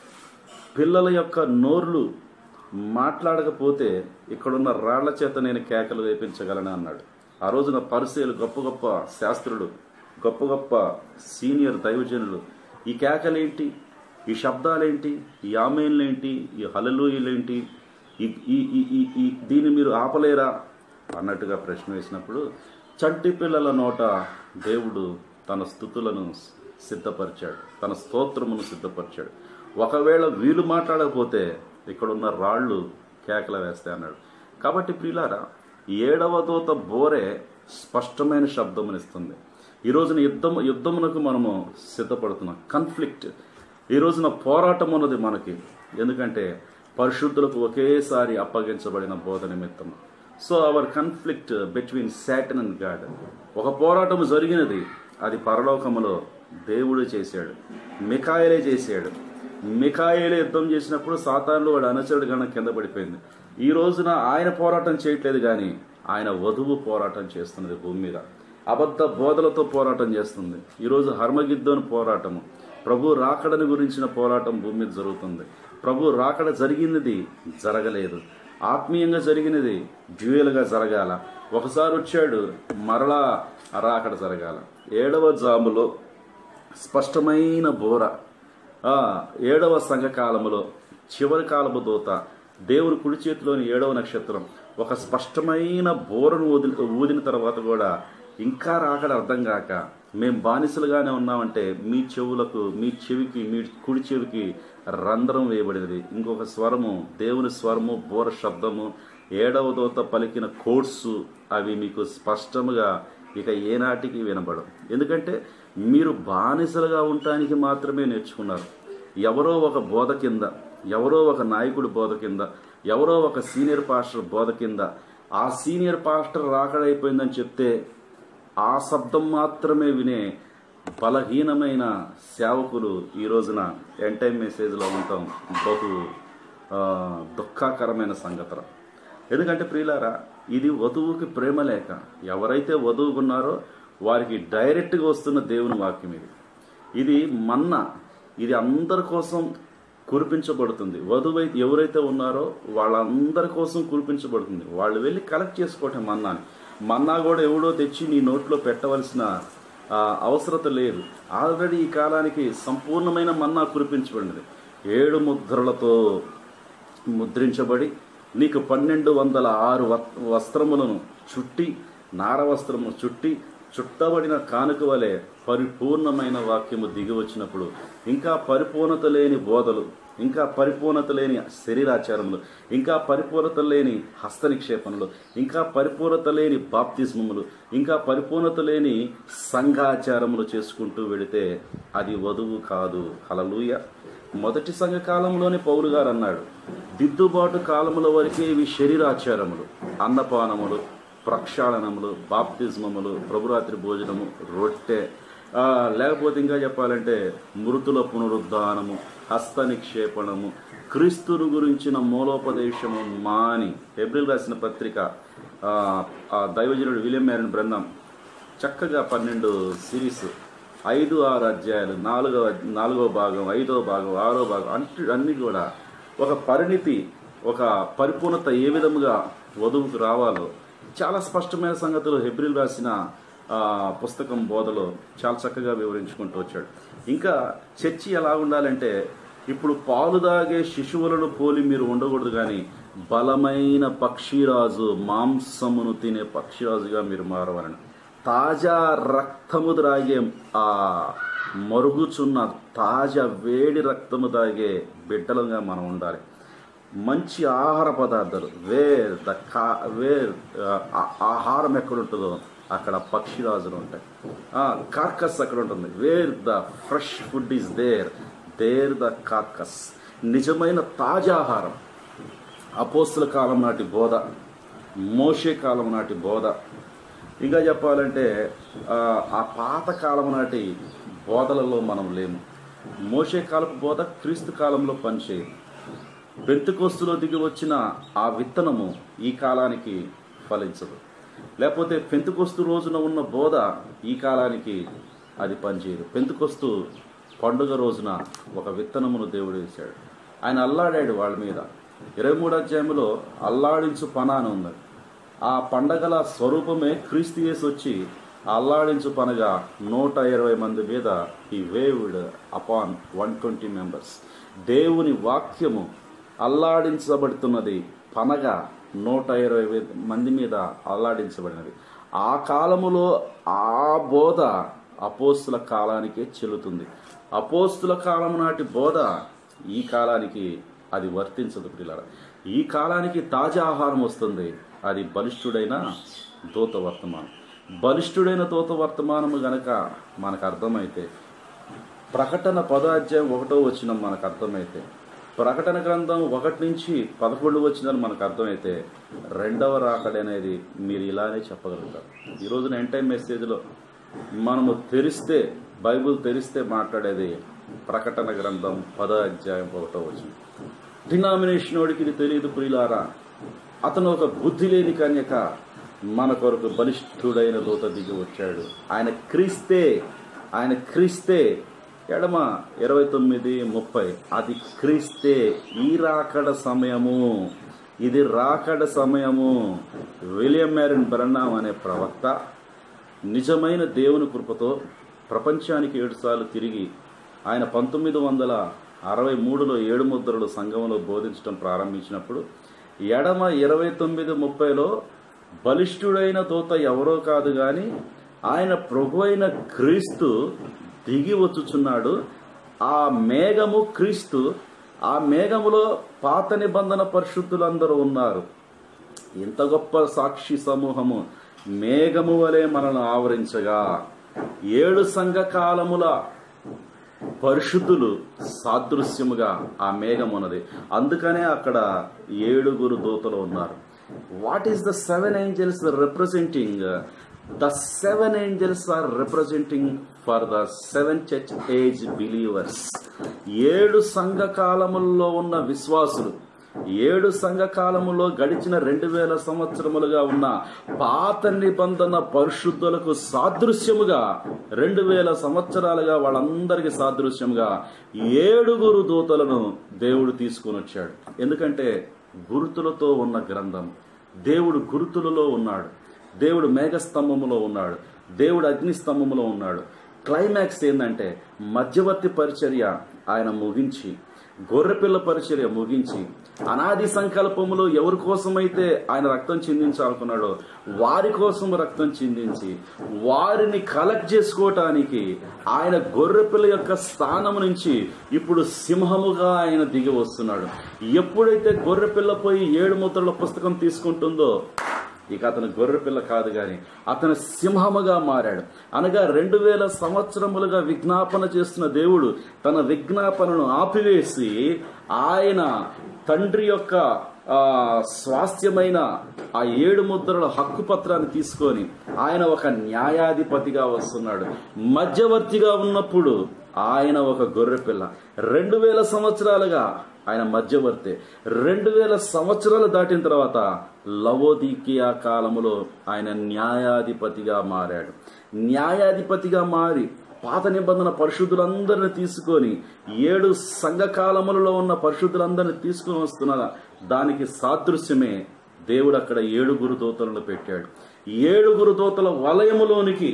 పిల్లల యొక్క నోర్లు మాట్లాడకపోతే ఇక్కడున్న రాళ్ల చేత నేను కేకలు వేపించగలను అన్నాడు ఆ రోజున పరిశీలు గొప్ప గొప్ప శాస్త్రులు గొప్ప గొప్ప సీనియర్ దైవజనులు ఈ కేకలేంటి ఈ శబ్దాలేంటి ఈ ఆమెన్లేంటి ఈ హలలుయలేంటి ఈ ఈ ఈ ఈ ఈ దీన్ని మీరు ఆపలేరా అన్నట్టుగా ప్రశ్న వేసినప్పుడు చంటి పిల్లల నోట దేవుడు తన స్థుతులను సిద్ధపరిచాడు తన స్తోత్రమును సిద్ధపరిచాడు ఒకవేళ వీళ్ళు మాట్లాడకపోతే ఇక్కడున్న రాళ్ళు కేకల వేస్తాయి అన్నాడు కాబట్టి ప్రియులారా ఏడవ దూత బోరే స్పష్టమైన శబ్దమునిస్తుంది ఈ రోజున యుద్ధం యుద్ధమునకు మనము సిద్ధపడుతున్నాం కన్ఫ్లిక్ట్ ఈ రోజున పోరాటం ఉన్నది మనకి ఎందుకంటే పరిశుద్ధులకు ఒకేసారి అప్పగించబడిన బోధ నిమిత్తం so our conflict between Satan and God ఒక పోరాటం జరిగినది అది పరలోకములో దేవుడు చేశాడు మికాయలే చేశాడు మికాయలే యుద్ధం చేసినప్పుడు సాతాన్లు వాడు అనుచరుడు గణ కింద పడిపోయింది ఈ రోజున ఆయన పోరాటం చేయట్లేదు కానీ ఆయన వధువు పోరాటం చేస్తున్నది భూమి మీద అబద్ధ బోధలతో పోరాటం చేస్తుంది ఈరోజు హర్మగిద్దోని పోరాటము ప్రభు రాకడని గురించిన పోరాటం భూమి మీద జరుగుతుంది ప్రభు రాకడ జరిగినది జరగలేదు ఆత్మీయంగా జరిగినది డ్యూయల్గా జరగాల ఒకసారి వచ్చాడు మరలా రాకడ జరగాల ఏడవ జాములో స్పష్టమైన బోర ఆ, ఏడవ సంఘకాలములో చివరి కాలము దూత దేవుని కుడి చేతిలోని ఏడవ నక్షత్రం ఒక స్పష్టమైన బోరను ఊది ఊదిన తర్వాత కూడా ఇంకా రాకడ అర్థం కాక మేం బానిసలుగానే ఉన్నామంటే మీ చెవులకు మీ చెవికి మీ కుడి చెవికి రంధ్రం వేయబడినది ఇంకొక స్వరము దేవుని స్వరము బోర శబ్దము ఏడవ దూత పలికిన కోడ్సు అవి మీకు స్పష్టముగా ఇక ఏనాటికి వినబడం ఎందుకంటే మీరు బానిసలుగా ఉండటానికి మాత్రమే నేర్చుకున్నారు ఎవరో ఒక బోధ కింద ఎవరో ఒక నాయకుడి బోధ కింద ఎవరో ఒక సీనియర్ పాస్టర్ బోధ కింద ఆ సీనియర్ పాస్టర్ రాకడైపోయిందని చెప్తే ఆ శబ్దం మాత్రమే వినే బలహీనమైన సేవకులు ఈ రోజున ఎంటైమ్ మెసేజ్లో ఉండటం బహు ఆ, దుఃఖకరమైన సంగతులు ఎందుకంటే ప్రియులారా ఇది వధువుకి ప్రేమ లేక ఎవరైతే వధువుకున్నారో వారికి డైరెక్ట్గా వస్తున్న దేవుని వాక్యం ఇది ఇది మన్న ఇది అందరి కోసం కురిపించబడుతుంది వధువై ఎవరైతే ఉన్నారో వాళ్ళందరి కోసం కురిపించబడుతుంది వాళ్ళు వెళ్ళి కలెక్ట్ చేసుకోవటం మన్నాని మన్నా కూడా ఎవడో తెచ్చి నీ నోట్లో పెట్టవలసిన ఆ, అవసరత లేదు ఆల్రెడీ ఈ కాలానికి సంపూర్ణమైన మన్నా కురిపించబడినది ఏడు ముద్రలతో ముద్రించబడి నీకు పన్నెండు వందల ఆరు వ- వస్త్రములను చుట్టి నార వస్త్రము చుట్టి చుట్టబడిన కానుక వలె పరిపూర్ణమైన వాక్యము దిగి వచ్చినప్పుడు ఇంకా పరిపూర్ణత లేని బోధలు ఇంకా పరిపూర్ణత లేని శరీరాచారములు ఇంకా పరిపూర్ణత లేని హస్త నిక్షేపణలు ఇంకా పరిపూర్ణత లేని బాప్తిస్మములు ఇంకా పరిపూర్ణత లేని సంఘాచారములు చేసుకుంటూ వెళితే అది వధువు కాదు హలలుయ మొదటి సంఘ కాలంలోనే పౌలు గారు అన్నాడు దిద్దుబాటు కాలముల వరకే ఇవి శరీరాచారములు అన్నపానములు ప్రక్షాళనములు బాప్తిజమములు ప్రభురాత్రి భోజనము రొట్టె ఆ, లేకపోతే ఇంకా చెప్పాలంటే మృతుల పునరుద్ధానము హస్త నిక్షేపణము క్రీస్తును గురించిన మూలోపదేశము మాని ఏప్రిల్ రాసిన పత్రిక ఆ, ఆ దైవజనుడు విలియం మ్యారన్ బ్రహ్మం చక్కగా పన్నెండు సిరీస్ ఐదు ఆరు అధ్యాయాలు నాలుగవ నాలుగవ భాగం ఐదవ భాగం ఆరో భాగం అన్ని అన్ని కూడా ఒక పరిణితి ఒక పరిపూర్ణత ఏ విధముగా వధువుకు రావాలో చాలా స్పష్టమైన సంగతులు హెబ్రిల్ రాసిన ఆ, పుస్తకం బోధలో చాలా చక్కగా వివరించుకుంటూ వచ్చాడు ఇంకా చర్చి ఎలా ఉండాలంటే ఇప్పుడు పాలు దాగే శిశువులను పోలి మీరు ఉండకూడదు కానీ బలమైన పక్షిరాజు మాంసమును తినే పక్షిరాజుగా మీరు మారవాలని తాజా రక్తము త్రాగే ఆ మరుగుచున్న తాజా వేడి రక్తము తాగే బిడ్డలుగా మనం ఉండాలి మంచి ఆహార పదార్థాలు వేర్ ద కా వేర్ ఆ, ఆహారం ఎక్కడ ఉంటుందో అక్కడ పక్షిరాజులు ఉంటాయి కార్కస్ అక్కడ ఉంటుంది where the fresh food is there there the carcass నిజమైన తాజా ఆహారం అపోస్తుల కాలం నాటి బోధ మోషే కాలం నాటి బోధ ఇంకా చెప్పాలంటే ఆ, ఆ పాత కాలం నాటి బోధలలో మనం లేము మోషే కాలపు బోధ క్రీస్తు కాలంలో పనిచేయదు పెంతుకొస్తులో దిగి వచ్చిన ఆ విత్తనము ఈ కాలానికి ఫలించదు లేకపోతే పెంతుకొస్తు రోజున ఉన్న బోధ ఈ కాలానికి అది పనిచేయదు పెంతుకొస్తు పండుగ రోజున ఒక విత్తనమును దేవుడు వేశాడు ఆయన అల్లాడాడు వాళ్ళ మీద ఇరవై మూడు అధ్యాయంలో అల్లాడించు పన అని ఉంది ఆ పండగల స్వరూపమే క్రీస్తు యేసు వచ్చి అల్లాడించు పనగా నూట ఇరవై మంది మీద ఈ waved upon one twenty members దేవుని వాక్యము అల్లాడించబడుతున్నది పనగా నూట ఇరవై వే- మంది మీద అల్లాడించబడినది ఆ కాలములో ఆ బోధ అపోస్తుల కాలానికే చెల్లుతుంది అపోస్తుల కాలం నాటి బోధ ఈ కాలానికి అది వర్తించదు పిల్లల ఈ కాలానికి తాజా ఆహారం వస్తుంది అది బలిష్ఠుడైన దూత వర్తమానం బలిష్ఠుడైన దూత వర్తమానము గనక మనకు అర్థమైతే ప్రకటన పదాధ్యాయం ఒకటో వచ్చిన మనకు అర్థమైతే ప్రకటన గ్రంథం ఒకటి నుంచి పదకొండు వచ్చిందని మనకు అర్థమైతే రెండవ రాకడ అనేది మీరు ఇలానే చెప్పగలుగుతారు ఈ రోజున ఎంటైం మెసేజ్లో మనము తెరిస్తే బైబుల్ తెరిస్తే మాట్లాడేది ప్రకటన గ్రంథం పదో అధ్యాయం ఒకటో వచ్చింది డినామినేషన్ వాడికి ఇది తెలియదు ప్రియులారా అతను ఒక బుద్ధి లేని కన్యక మన కొరకు బలిష్ఠుడైన దూత దిగి వచ్చాడు ఆయన క్రీస్తే ఆయన క్రీస్తే ఎడమ ఇరవై తొమ్మిది ముప్పై అది క్రీస్తే ఈ రాకడ సమయము ఇది రాకడ సమయము విలియం మ్యారిన్ బ్రన్నాం అనే ప్రవక్త నిజమైన దేవుని కృపతో ప్రపంచానికి ఏడుసార్లు తిరిగి ఆయన పంతొమ్మిది వందల అరవై మూడులో ఏడు ముద్రలు సంఘంలో బోధించడం ప్రారంభించినప్పుడు ఎడమ ఇరవై తొమ్మిది ముప్పైలో బలిష్ఠుడైన దూత ఎవరో కాదు గాని ఆయన ప్రభు అయిన క్రీస్తు దిగి వచ్చుచున్నాడు ఆ మేఘము క్రీస్తు ఆ మేఘములో పాత నిబంధన పరిశుద్ధులందరూ ఉన్నారు ఇంత గొప్ప సాక్షి సమూహము మేఘము వలె మనల్ని ఆవరించగా ఏడు సంఘ కాలముల పరిశుద్ధులు సాదృశ్యముగా ఆ మేఘం ఉన్నది అందుకనే అక్కడ ఏడుగురు దూతలు ఉన్నారు what is the seven angels representing the seven angels are representing for the seven church age believers ఏడు సంఘ కాలముల్లో ఉన్న విశ్వాసులు ఏడు సంఘ కాలములో గడిచిన రెండు వేల సంవత్సరములుగా ఉన్న పాత నిబంధన పరిశుద్ధులకు సాదృశ్యముగా రెండు వేల సంవత్సరాలుగా వాళ్ళందరికీ సాదృశ్యముగా ఏడుగురు దూతలను దేవుడు తీసుకొని వచ్చాడు ఎందుకంటే గురుతులతో ఉన్న గ్రంథం దేవుడు గురుతులలో ఉన్నాడు దేవుడు మేఘస్తంభములో ఉన్నాడు దేవుడు అగ్నిస్తంభములో ఉన్నాడు క్లైమాక్స్ ఏంటంటే మధ్యవర్తి పరిచర్య ఆయన ముగించి గొర్రెపిల్ల పరిచర్య ముగించి అనాది సంకల్పములో ఎవరి కోసమైతే ఆయన రక్తం చిందించాలనుకున్నాడో వారి కోసం రక్తం చిందించి వారిని కలెక్ట్ చేసుకోవటానికి ఆయన గొర్రెపిల్ల యొక్క స్థానం నుంచి ఇప్పుడు సింహముగా ఆయన దిగి వస్తున్నాడు ఎప్పుడైతే గొర్రెపిల్ల పోయి ఏడు ముద్రల పుస్తకం తీసుకుంటుందో ఇక అతను గొర్రెపిల్ల కాదు గాని అతను సింహముగా మారాడు అనగా రెండు వేల సంవత్సరములుగా విజ్ఞాపన చేస్తున్న దేవుడు తన విజ్ఞాపనను ఆపివేసి ఆయన తండ్రి యొక్క ఆ, స్వాస్థ్యమైన ఆ ఏడు ముద్రల హక్కు పత్రాన్ని తీసుకొని ఆయన ఒక న్యాయాధిపతిగా వస్తున్నాడు మధ్యవర్తిగా ఉన్నప్పుడు ఆయన ఒక గొర్రెపిల్ల రెండు వేల సంవత్సరాలుగా ఆయన మధ్యవర్తి రెండు వేల సంవత్సరాలు దాటిన తర్వాత లవోదీకియా కాలములో ఆయన న్యాయాధిపతిగా మారాడు న్యాయాధిపతిగా మారి పాత నిబంధన పరిశుద్ధులందరిని తీసుకొని ఏడు సంఘకాలములలో ఉన్న పరిశుద్ధులందరిని తీసుకొని వస్తున్న దానికి సాదృశ్యమే దేవుడు అక్కడ ఏడుగురు దూతలను పెట్టాడు ఏడుగురు దూతల వలయములోనికి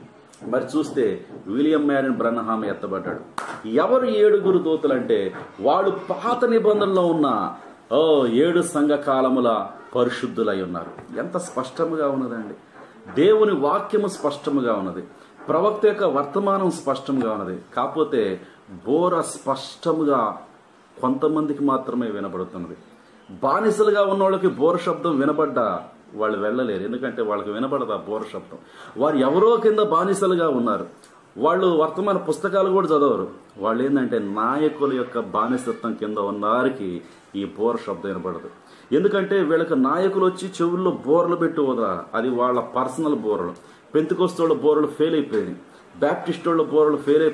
మరి చూస్తే విలియం మ్యారిన్ బ్రహ్మహామ ఎత్తబడ్డాడు ఎవరు ఏడుగురు దూతలంటే వాళ్ళు పాత నిబంధనలో ఉన్న ఓ ఏడు సంఘ కాలముల పరిశుద్ధులై ఉన్నారు ఎంత స్పష్టముగా ఉన్నదండి దేవుని వాక్యము స్పష్టముగా ఉన్నది ప్రవక్త యొక్క వర్తమానం స్పష్టంగా ఉన్నది కాకపోతే బోర స్పష్టముగా కొంతమందికి మాత్రమే వినబడుతున్నది బానిసలుగా ఉన్న వాళ్ళకి బోర శబ్దం వినబడ్డా వాళ్ళు వెళ్ళలేరు ఎందుకంటే వాళ్ళకి వినబడదు ఆ బోర శబ్దం వారు ఎవరో కింద బానిసలుగా ఉన్నారు వాళ్ళు వర్తమాన పుస్తకాలు కూడా చదవరు వాళ్ళు ఏంటంటే నాయకుల యొక్క బానిసత్వం కింద ఉన్న వారికి ఈ బోర శబ్దం వినపడదు ఎందుకంటే వీళ్ళకి నాయకులు వచ్చి చెవుల్లో బోర్లు పెట్టి వదల అది వాళ్ళ పర్సనల్ బోరలు పెంతుకొస్తోళ్ళ బోరలు ఫెయిల్ అయిపోయినాయి బ్యాప్టిస్ట్ వాళ్ళ బోరలు ఫెయిల్ అయిపోయినాయి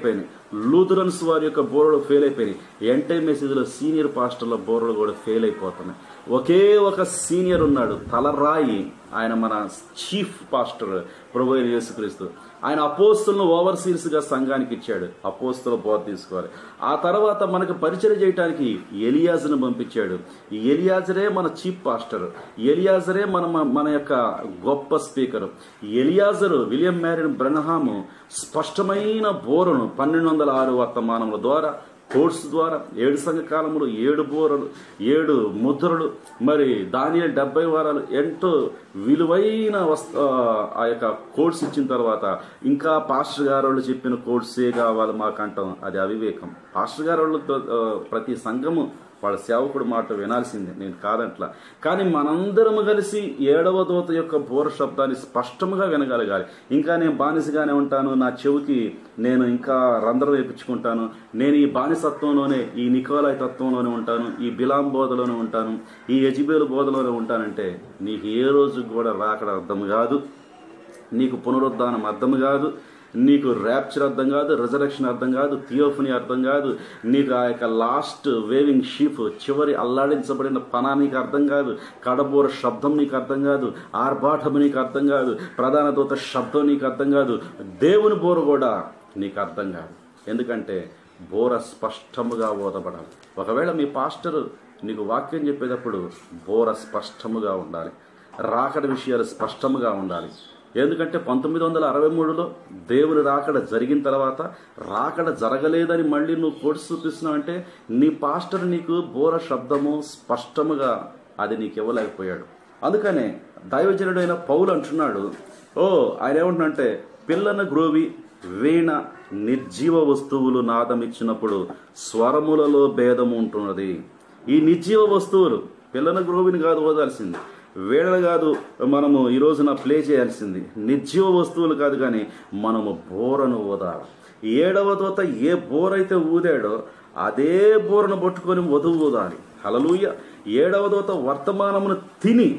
లూథరన్స్ వారి యొక్క బోరలు ఫెయిల్ అయిపోయినాయి ఎంటై మెసేజ్లో సీనియర్ పాస్టర్ల బోరలు కూడా ఫెయిల్ అయిపోతున్నాయి ఒకే ఒక సీనియర్ ఉన్నాడు తలరాయి ఆయన మన చీఫ్ పాస్టర్ ప్రభు అయిన యేసుక్రీస్తు ఆయన అపోస్తులను ఓవర్సీర్స్ గా సంఘానికి ఇచ్చాడు అపోస్తుల బోధ తీసుకోవాలి ఆ తర్వాత మనకు పరిచయం చేయడానికి ఎలియాజును పంపించాడు ఈ ఎలియాజరే మన చీఫ్ పాస్టర్ ఎలియాజరే మన మన యొక్క గొప్ప స్పీకర్ ఎలియాజరు విలియం మ్యారిన్ బ్రనహాము స్పష్టమైన బోరను పన్నెండు వందల ఆరు వర్తమానముల ద్వారా కోర్స్ ద్వారా ఏడు సంఘ కాలములు ఏడు బోరలు ఏడు ముద్రలు మరి దాని డెబ్బై వారాలు ఎంతో విలువైన వస్త ఆ యొక్క కోర్స్ ఇచ్చిన తర్వాత ఇంకా పాస్టర్ గారు వాళ్ళు చెప్పిన కోర్సే కావాలి మాకంటాం అది అవివేకం పాస్టర్ గారు వాళ్ళు ప్రతి సంఘము వాళ్ళ సేవకుడు మాట వినాల్సిందే నేను కాదంట్లా కానీ మనందరము కలిసి ఏడవ దూత యొక్క బోర శబ్దాన్ని స్పష్టంగా వినగలగాలి ఇంకా నేను బానిసగానే ఉంటాను నా చెవికి నేను ఇంకా రంధ్రం వేపించుకుంటాను నేను ఈ బానిసత్వంలోనే ఈ నికోలాయ్ తత్వంలోనే ఉంటాను ఈ బిలాం బోధలోనే ఉంటాను ఈ యజిబేలు బోధలోనే ఉంటానంటే నీకు ఏ రోజు కూడా రాకడ అర్థం కాదు నీకు పునరుద్ధానం అర్థం కాదు నీకు ర్యాప్చర్ అర్థం కాదు రిజరక్షన్ అర్థం కాదు థియోఫనీ అర్థం కాదు నీకు ఆ యొక్క లాస్ట్ వేవింగ్ షీప్ చివరి అల్లాడించబడిన పనా నీకు అర్థం కాదు కడబోర శబ్దం నీకు అర్థం కాదు ఆర్భాటం నీకు అర్థం కాదు ప్రధాన దూత శబ్దం నీకు అర్థం కాదు దేవుని బోర కూడా నీకు అర్థం కాదు ఎందుకంటే బోర స్పష్టముగా ఓదబడాలి ఒకవేళ మీ పాస్టర్ నీకు వాక్యం చెప్పేటప్పుడు బోర స్పష్టముగా ఉండాలి రాకడ విషయాలు స్పష్టముగా ఉండాలి ఎందుకంటే పంతొమ్మిది వందల అరవై మూడులో దేవుని రాకడ జరిగిన తర్వాత రాకడ జరగలేదని మళ్ళీ నువ్వు కోర్సు చూపిస్తున్నావు అంటే నీ పాస్టర్ నీకు బోర శబ్దము స్పష్టముగా అది నీకు ఇవ్వలేకపోయాడు అందుకనే దైవజనుడైన పౌలు అంటున్నాడు ఓ ఆయన ఏమంటున్నంటే పిల్లన గ్రోవి వీణ నిర్జీవ వస్తువులు నాదమిచ్చినప్పుడు స్వరములలో భేదము ఉంటున్నది ఈ నిర్జీవ వస్తువులు పిల్లన గ్రోవిని కాదు ఓదాల్సింది వేళలు కాదు మనము ఈ రోజున ప్లే చేయాల్సింది నిర్జీవ వస్తువులు కాదు కానీ మనము బోరను ఊదాలి ఏడవ దోత ఏ బోర అయితే ఊదాడో అదే బోరను పట్టుకొని వధువు ఊదాలి హలలుయ ఏడవ దోత వర్తమానమును తిని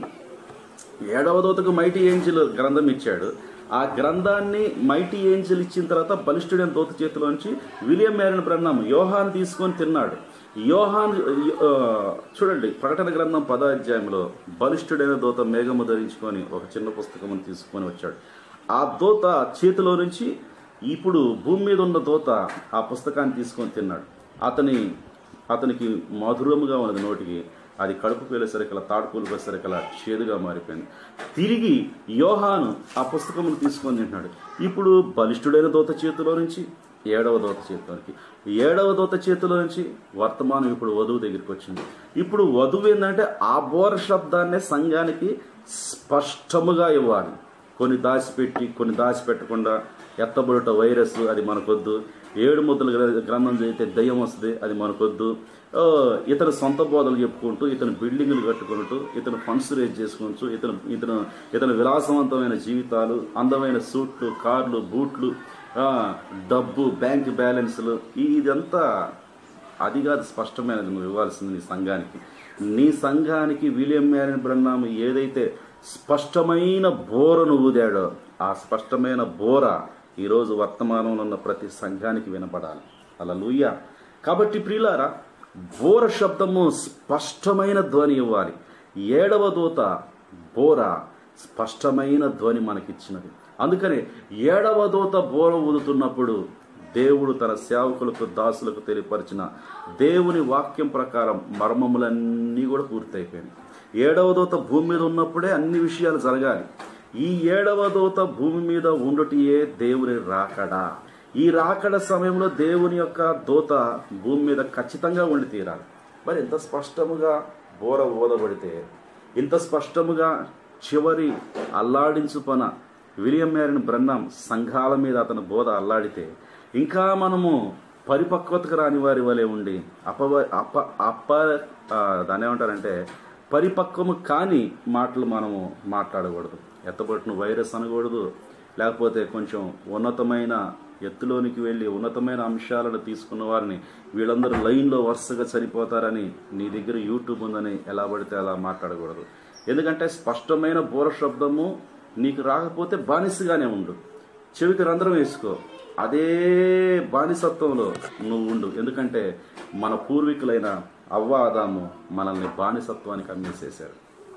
ఏడవ దోతకు మైటీ ఏంజిల్ గ్రంథం ఇచ్చాడు ఆ గ్రంథాన్ని మైటీ ఏంజిల్ ఇచ్చిన తర్వాత బలిష్ఠుడైన దోత చేతిలోంచి విలియం మేరన్ బ్రహ్మం యోహాన్ తీసుకొని తిన్నాడు యోహాన్ ఆ, చూడండి ప్రకటన గ్రంథం పదో అధ్యాయంలో బలిష్ఠుడైన దూత మేఘము ధరించుకొని ఒక చిన్న పుస్తకం తీసుకొని వచ్చాడు ఆ దూత చేతిలో నుంచి ఇప్పుడు భూమి మీద ఉన్న దూత ఆ పుస్తకాన్ని తీసుకొని తిన్నాడు అతని అతనికి మధురముగా ఉన్నది నోటికి అది కడుపుకు వెళ్ళేసరికల తాడుకూలు వేసరికల చేదుగా మారిపోయింది తిరిగి యోహాను ఆ పుస్తకమును తీసుకొని తింటున్నాడు ఇప్పుడు బలిష్ఠుడైన దూత చేతిలో నుంచి ఏడవ దూత చేతిలోనికి ఏడవ దూత చేతిలో నుంచి వర్తమానం ఇప్పుడు వధువు దగ్గరికి వచ్చింది ఇప్పుడు వధువు ఏంటంటే ఆ బోర శబ్దాన్నే సంఘానికి స్పష్టముగా ఇవ్వాలి కొన్ని దాచిపెట్టి కొన్ని దాచిపెట్టకుండా ఎత్తబడుట వైరస్ అది మనకొద్దు ఏడు ముద్దల గ్ర- గ్రంథం చదివితే దయ్యం వస్తుంది అది మనకొద్దు ఆ, ఇతను సొంత బోధలు చెప్పుకుంటూ ఇతను బిల్డింగులు కట్టుకుంటూ ఇతను ఫండ్స్ రేజ్ చేసుకుంటూ ఇతను ఇతను ఇతను విలాసవంతమైన జీవితాలు అందమైన సూట్లు కార్లు బూట్లు ఆ, డబ్బు బ్యాంక్ బ్యాలెన్స్లు ఈ- ఇదంతా అది కాదు స్పష్టమైనది నువ్వు ఇవ్వాల్సింది నీ సంఘానికి నీ సంఘానికి విలియం మ్యారిన్ బ్రహ్నాము ఏదైతే స్పష్టమైన బోరను ఊదాడో ఆ స్పష్టమైన బోర ఈరోజు వర్తమానంలో ఉన్న ప్రతి సంఘానికి వినపడాలి అలా లూయ కాబట్టి ప్రియులారా బోర శబ్దము స్పష్టమైన ధ్వని ఇవ్వాలి ఏడవ దూత బోర స్పష్టమైన ధ్వని మనకిచ్చినది అందుకనే ఏడవ దూత బోర ఊదుతున్నప్పుడు దేవుడు తన సేవకులకు దాసులకు తెలియపరిచిన దేవుని వాక్యం ప్రకారం మర్మములన్నీ కూడా పూర్తయిపోయినాయి ఏడవ దూత భూమి మీద ఉన్నప్పుడే అన్ని విషయాలు జరగాలి ఈ ఏడవ దూత భూమి మీద ఉండుటియే దేవుని రాకడా ఈ రాకడ సమయంలో దేవుని యొక్క దూత భూమి మీద ఖచ్చితంగా ఉండి తీరాలి మరి ఇంత స్పష్టముగా బోర ఊదబడితే ఇంత స్పష్టముగా చివరి అల్లాడించు పన విలియం మేరిన్ బ్రహ్నం సంఘాల మీద అతని బోధ అల్లాడితే ఇంకా మనము పరిపక్వతకు రాని వారి వలె ఉండి అపవ అప అప ఆ, దాన్ని ఏమంటారంటే పరిపక్వము కాని మాటలు మనము మాట్లాడకూడదు ఎత్తబట్టిన వైరస్ అనకూడదు లేకపోతే కొంచెం ఉన్నతమైన ఎత్తులోనికి వెళ్ళి ఉన్నతమైన అంశాలను తీసుకున్న వారిని వీళ్ళందరూ లైన్లో వరుసగా చనిపోతారని నీ దగ్గర యూట్యూబ్ ఉందని ఎలా పడితే అలా మాట్లాడకూడదు ఎందుకంటే స్పష్టమైన బోర శబ్దము నీకు రాకపోతే బానిసగానే ఉండు చెవికి రంధ్రం వేసుకో అదే బానిసత్వంలో నువ్వు ఉండు ఎందుకంటే మన పూర్వీకులైన అవ్వ ఆదాము మనల్ని బానిసత్వానికి అమ్మేసేశారు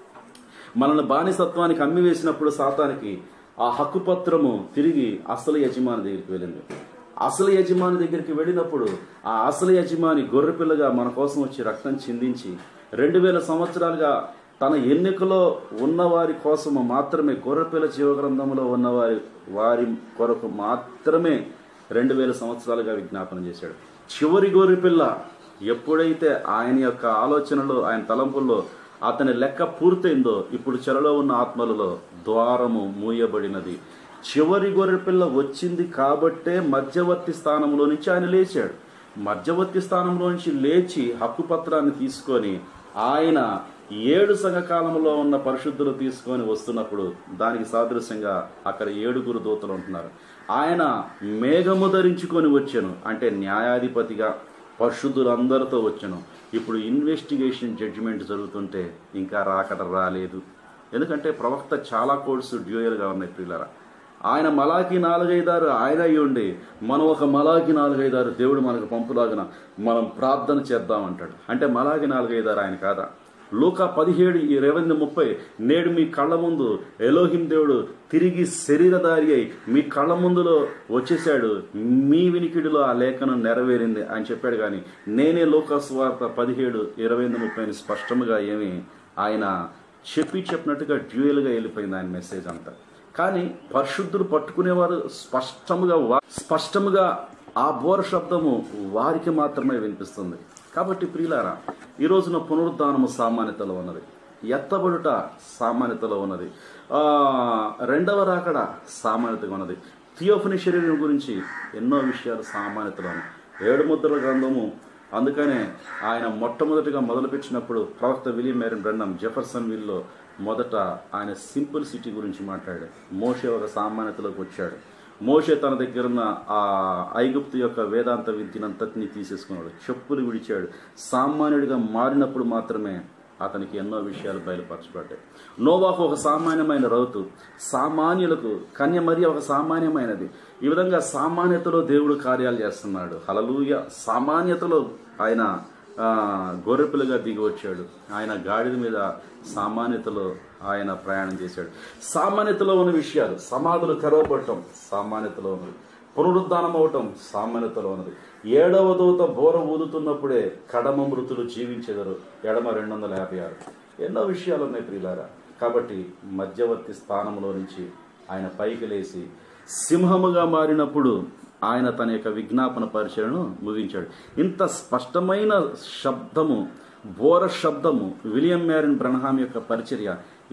మనల్ని బానిసత్వానికి అమ్మి వేసినప్పుడు సాతానికి ఆ హక్కుపత్రము తిరిగి అసలు యజమాని దగ్గరికి వెళ్ళింది అసలు యజమాని దగ్గరికి వెళ్ళినప్పుడు ఆ అసలు యజమాని గొర్రెపిల్లగా మన కోసం వచ్చి రక్తం చిందించి రెండు వేల సంవత్సరాలుగా తన ఎన్నికలో ఉన్నవారి కోసము మాత్రమే గొర్రెపిల్ల జీవగ్రంథంలో ఉన్నవారి వారి కొరకు మాత్రమే రెండు వేల సంవత్సరాలుగా విజ్ఞాపన చేశాడు చివరి గొర్రెపిల్ల ఎప్పుడైతే ఆయన యొక్క ఆలోచనలో ఆయన తలంపుల్లో అతని లెక్క పూర్తయిందో ఇప్పుడు చెరలో ఉన్న ఆత్మలలో ద్వారము మూయబడినది చివరి గొర్రెపిల్ల వచ్చింది కాబట్టే మధ్యవర్తి స్థానంలో నుంచి ఆయన లేచాడు మధ్యవర్తి స్థానంలో నుంచి లేచి హక్కు పత్రాన్ని తీసుకొని ఆయన ఏడు సంఘకాలంలో ఉన్న పరిశుద్ధులు తీసుకొని వస్తున్నప్పుడు దానికి సాదృశ్యంగా అక్కడ ఏడుగురు దూతలు ఉంటున్నారు ఆయన మేఘము ధరించుకొని వచ్చాను అంటే న్యాయాధిపతిగా పరిశుద్ధులందరితో వచ్చాను ఇప్పుడు ఇన్వెస్టిగేషన్ జడ్జిమెంట్ జరుగుతుంటే ఇంకా రాకట రాలేదు ఎందుకంటే ప్రవక్త చాలా కోడ్స్ డ్యూయల్గా ఉన్నాయి ప్రియులరా ఆయన మలాకి నాలుగైదారు ఆయన అయి ఉండి మనం ఒక మలాకి నాలుగైదారు దేవుడు మనకు పంపులాగిన మనం ప్రార్థన చేద్దాం అంటాడు అంటే మలాకి నాలుగైదారు ఆయన కాదా లూకా పదిహేడు ఇరవై ముప్పై నేడు మీ కళ్ళ ముందు ఎలోహిం దేవుడు తిరిగి శరీరధారి అయి మీ కళ్ళ ముందులో వచ్చేసాడు మీ వినికిడిలో ఆ లేఖనం నెరవేరింది అని చెప్పాడు కానీ నేనే లోకాసు వార్త పదిహేడు ఇరవై ముప్పై స్పష్టంగా ఏమి ఆయన చెప్పి చెప్పినట్టుగా డ్యూయల్గా వెళ్ళిపోయింది ఆయన మెసేజ్ అంతా కానీ పరిశుద్ధులు పట్టుకునేవారు స్పష్టముగా వా- స్పష్టముగా ఆ బోర శబ్దము వారికి మాత్రమే వినిపిస్తుంది కాబట్టి ప్రియులారా ఈ రోజున పునరుద్ధానము సామాన్యతలో ఉన్నది ఎత్తబడుట సామాన్యతలో ఉన్నది ఆ, రెండవ రాకడ సామాన్యతగా ఉన్నది థియోఫని శరీరం గురించి ఎన్నో విషయాలు సామాన్యతలో ఉన్నాయి ఏడు ముద్రల గ్రంథము అందుకనే ఆయన మొట్టమొదటిగా మొదలుపెట్టినప్పుడు ప్రవక్త విలియం మేరన్ బ్రెండం జెఫర్సన్ విల్లో మొదట ఆయన సింపుల్ సిటీ గురించి మాట్లాడాడు మోషే ఒక సామాన్యతలోకి వచ్చాడు మోషే తన దగ్గర ఉన్న ఆ ఐగుప్తు యొక్క వేదాంత విద్యనంతటిని తీసేసుకున్నాడు చెప్పులు విడిచాడు సామాన్యుడిగా మారినప్పుడు మాత్రమే అతనికి ఎన్నో విషయాలు బయలుపరచబడ్డాయి నోవాకు ఒక సామాన్యమైన రౌతు సామాన్యులకు కన్య మరి ఒక సామాన్యమైనది ఈ విధంగా సామాన్యతలో దేవుడు కార్యాలు చేస్తున్నాడు హలలుయ సామాన్యతలో ఆయన ఆ, గొర్రెపిల్లగా దిగి వచ్చాడు ఆయన గాడిద మీద సామాన్యతలో ఆయన ప్రయాణం చేశాడు సామాన్యతలో ఉన్న విషయాలు సమాధులు తెరవబడటం సామాన్యతలో ఉన్నది పునరుద్ధానం అవటం సామాన్యతలో ఉన్నది ఏడవ దూత బోర ఊదుతున్నప్పుడే కడమ మృతులు జీవించెదరు ఎడమ రెండు వందల యాభై ఆరు ఎన్నో విషయాలు ఉన్నాయి ప్రియులారా కాబట్టి మధ్యవర్తి స్థానంలో నుంచి ఆయన పైకి లేచి సింహముగా మారినప్పుడు ఆయన తన యొక్క విజ్ఞాపన పరిచయను ముగించాడు ఇంత స్పష్టమైన శబ్దము బోర శబ్దము విలియం మ్యారిన్ బ్రహ్హాం యొక్క పరిచర్య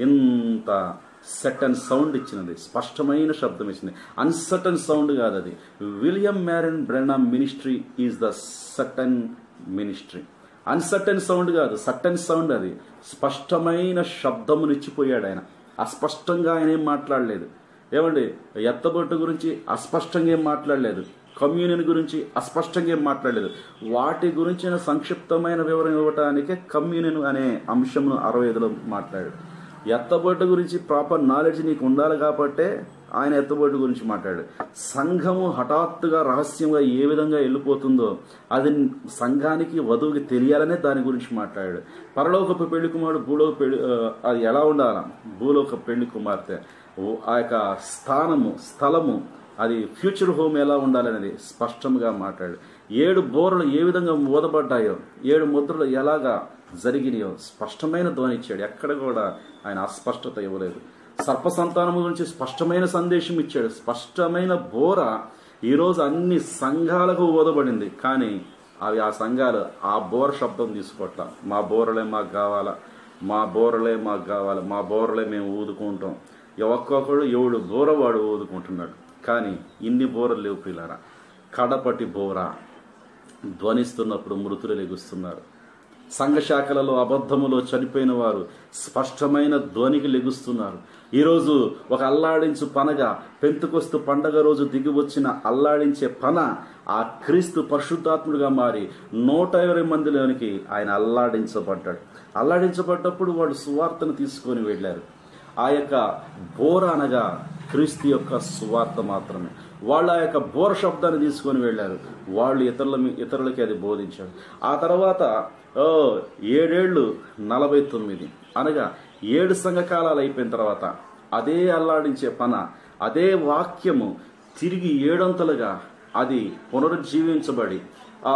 ఇంత సెటన్ సౌండ్ ఇచ్చినది స్పష్టమైన శబ్దం ఇచ్చింది అన్సటన్ సౌండ్ కాదు అది William Marrion Branham ministry is the certain ministry uncertain sound కాదు సటన్ సౌండ్ అది స్పష్టమైన శబ్దమునిచ్చిపోయాడు ఆయన అస్పష్టంగా ఆయన ఏం మాట్లాడలేదు ఏమండి ఎత్తబొట్టు గురించి అస్పష్టంగా ఏం మాట్లాడలేదు కమ్యూనియన్ గురించి అస్పష్టంగా ఏం మాట్లాడలేదు వాటి గురించిన సంక్షిప్తమైన వివరం ఇవ్వటానికే కమ్యూనియన్ అనే అంశంను అరవై ఐదులో మాట్లాడాడు ఎత్తబొట్టు గురించి ప్రాపర్ నాలెడ్జ్ నీకు ఉండాలి కాబట్టే ఆయన ఎత్తబొట్టు గురించి మాట్లాడాడు సంఘము హఠాత్తుగా రహస్యంగా ఏ విధంగా వెళ్ళిపోతుందో అది సంఘానికి వధువుకి తెలియాలనే దాని గురించి మాట్లాడాడు పరలోకపు పెళ్లి కుమారుడు భూలోక పెళ్లి ఆ, అది ఎలా ఉండాలా భూలోక పెళ్లి కుమార్తె ఓ- ఆ యొక్క స్థానము స్థలము అది ఫ్యూచర్ హోమ్ ఎలా ఉండాలనేది స్పష్టంగా మాట్లాడు ఏడు బోరలు ఏ విధంగా ఊదబడ్డాయో ఏడు ముద్రలు ఎలాగా జరిగినాయో స్పష్టమైన ధ్వని ఇచ్చాడు ఎక్కడ కూడా ఆయన అస్పష్టత ఇవ్వలేదు సర్ప సంతానము గురించి స్పష్టమైన సందేశం ఇచ్చాడు స్పష్టమైన బోర ఈరోజు అన్ని సంఘాలకు ఊదబడింది కానీ అవి ఆ సంఘాలు ఆ బోర శబ్దం తీసుకోవట్ల మా బోరలే మాకు కావాలా మా బోరలే మాకు కావాలి మా బోరలే మేము ఊదుకుంటాం ఒక్కొక్కడు ఎవడు బోర వాడు ఊదుకుంటున్నాడు కానీ ఇన్ని బోరలు లేవు పిల్లరా కడపటి బోర ధ్వనిస్తున్నప్పుడు మృతులు లెగుస్తున్నారు సంఘశాఖలలో అబద్ధములో చనిపోయిన వారు స్పష్టమైన ధ్వనికి లెగుస్తున్నారు ఈరోజు ఒక అల్లాడించు పనగ పెంతుకొస్తు పండగ రోజు దిగి వచ్చిన అల్లాడించే పన ఆ క్రీస్తు పరిశుద్ధాత్ముడిగా మారి నూట ఇరవై మందిలోనికి ఆయన అల్లాడించబడ్డాడు అల్లాడించబడ్డప్పుడు వాళ్ళు సువార్తను తీసుకొని వెళ్ళారు ఆ యొక్క బోర అనగా క్రీస్తు యొక్క సువార్త మాత్రమే వాళ్ళు ఆ యొక్క బోర శబ్దాన్ని తీసుకొని వెళ్ళారు వాళ్ళు ఇతరుల మీ- ఇతరులకి అది బోధించారు ఆ తర్వాత ఓ, ఏడేళ్లు నలభై తొమ్మిది అనగా ఏడు సంఘకాలాలు అయిపోయిన తర్వాత అదే అల్లాడించే పన అదే వాక్యము తిరిగి ఏడంతలుగా అది పునరుజ్జీవించబడి ఆ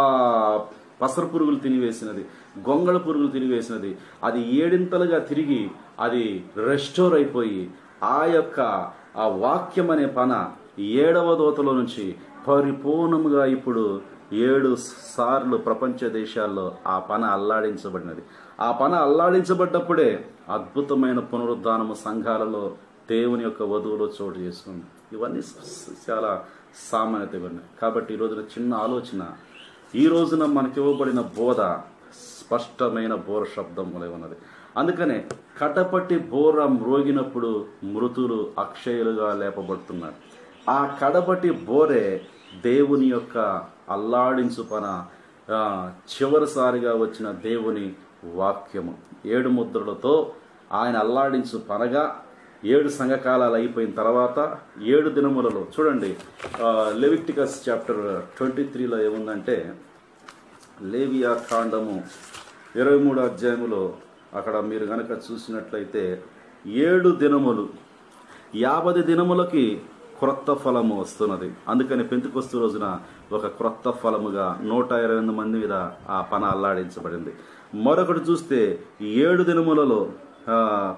పసర పురుగులు తినివేసినది గొంగళ పురుగులు తినివేసినది అది ఏడింతలుగా తిరిగి అది రెస్టోర్ అయిపోయి ఆ యొక్క ఆ వాక్యం అనే పన ఏడవ దోతలో నుంచి పరిపూర్ణముగా ఇప్పుడు ఏడు సార్లు ప్రపంచ దేశాల్లో ఆ పన అల్లాడించబడినది ఆ పన అల్లాడించబడ్డప్పుడే అద్భుతమైన పునరుద్ధానము సంఘాలలో దేవుని యొక్క వధువులో చోటు చేసుకుంది ఇవన్నీ స- స- చాలా సామాన్యతగా ఉన్నాయి కాబట్టి ఈ రోజున చిన్న ఆలోచన ఈ రోజున మనకి ఇవ్వబడిన బోధ స్పష్టమైన బోర శబ్దం వలె ఉన్నది అందుకనే కటపట్టి బోర మ్రోగినప్పుడు మృతులు అక్షయులుగా లేపబడుతున్నారు ఆ కడపటి బోరే దేవుని యొక్క అల్లాడించు పన ఆ, చివరిసారిగా వచ్చిన దేవుని వాక్యము ఏడు ముద్రలతో ఆయన అల్లాడించు పనగా ఏడు సంఘకాలాలు అయిపోయిన తర్వాత ఏడు దినములలో చూడండి లెవిక్టికస్ చాప్టర్ ట్వంటీ త్రీలో ఏముందంటే లేవియా కాండము ఇరవై మూడు అధ్యాయములో అక్కడ మీరు గనక చూసినట్లయితే ఏడు దినములు యాభై దినములకి క్రొత్త ఫలము వస్తున్నది అందుకని పెంతుకొస్తు రోజున ఒక క్రొత్త ఫలముగా నూట ఇరవై ఎనిమిది మంది మీద ఆ పన అల్లాడించబడింది మరొకటి చూస్తే ఏడు దినములలో ఆ,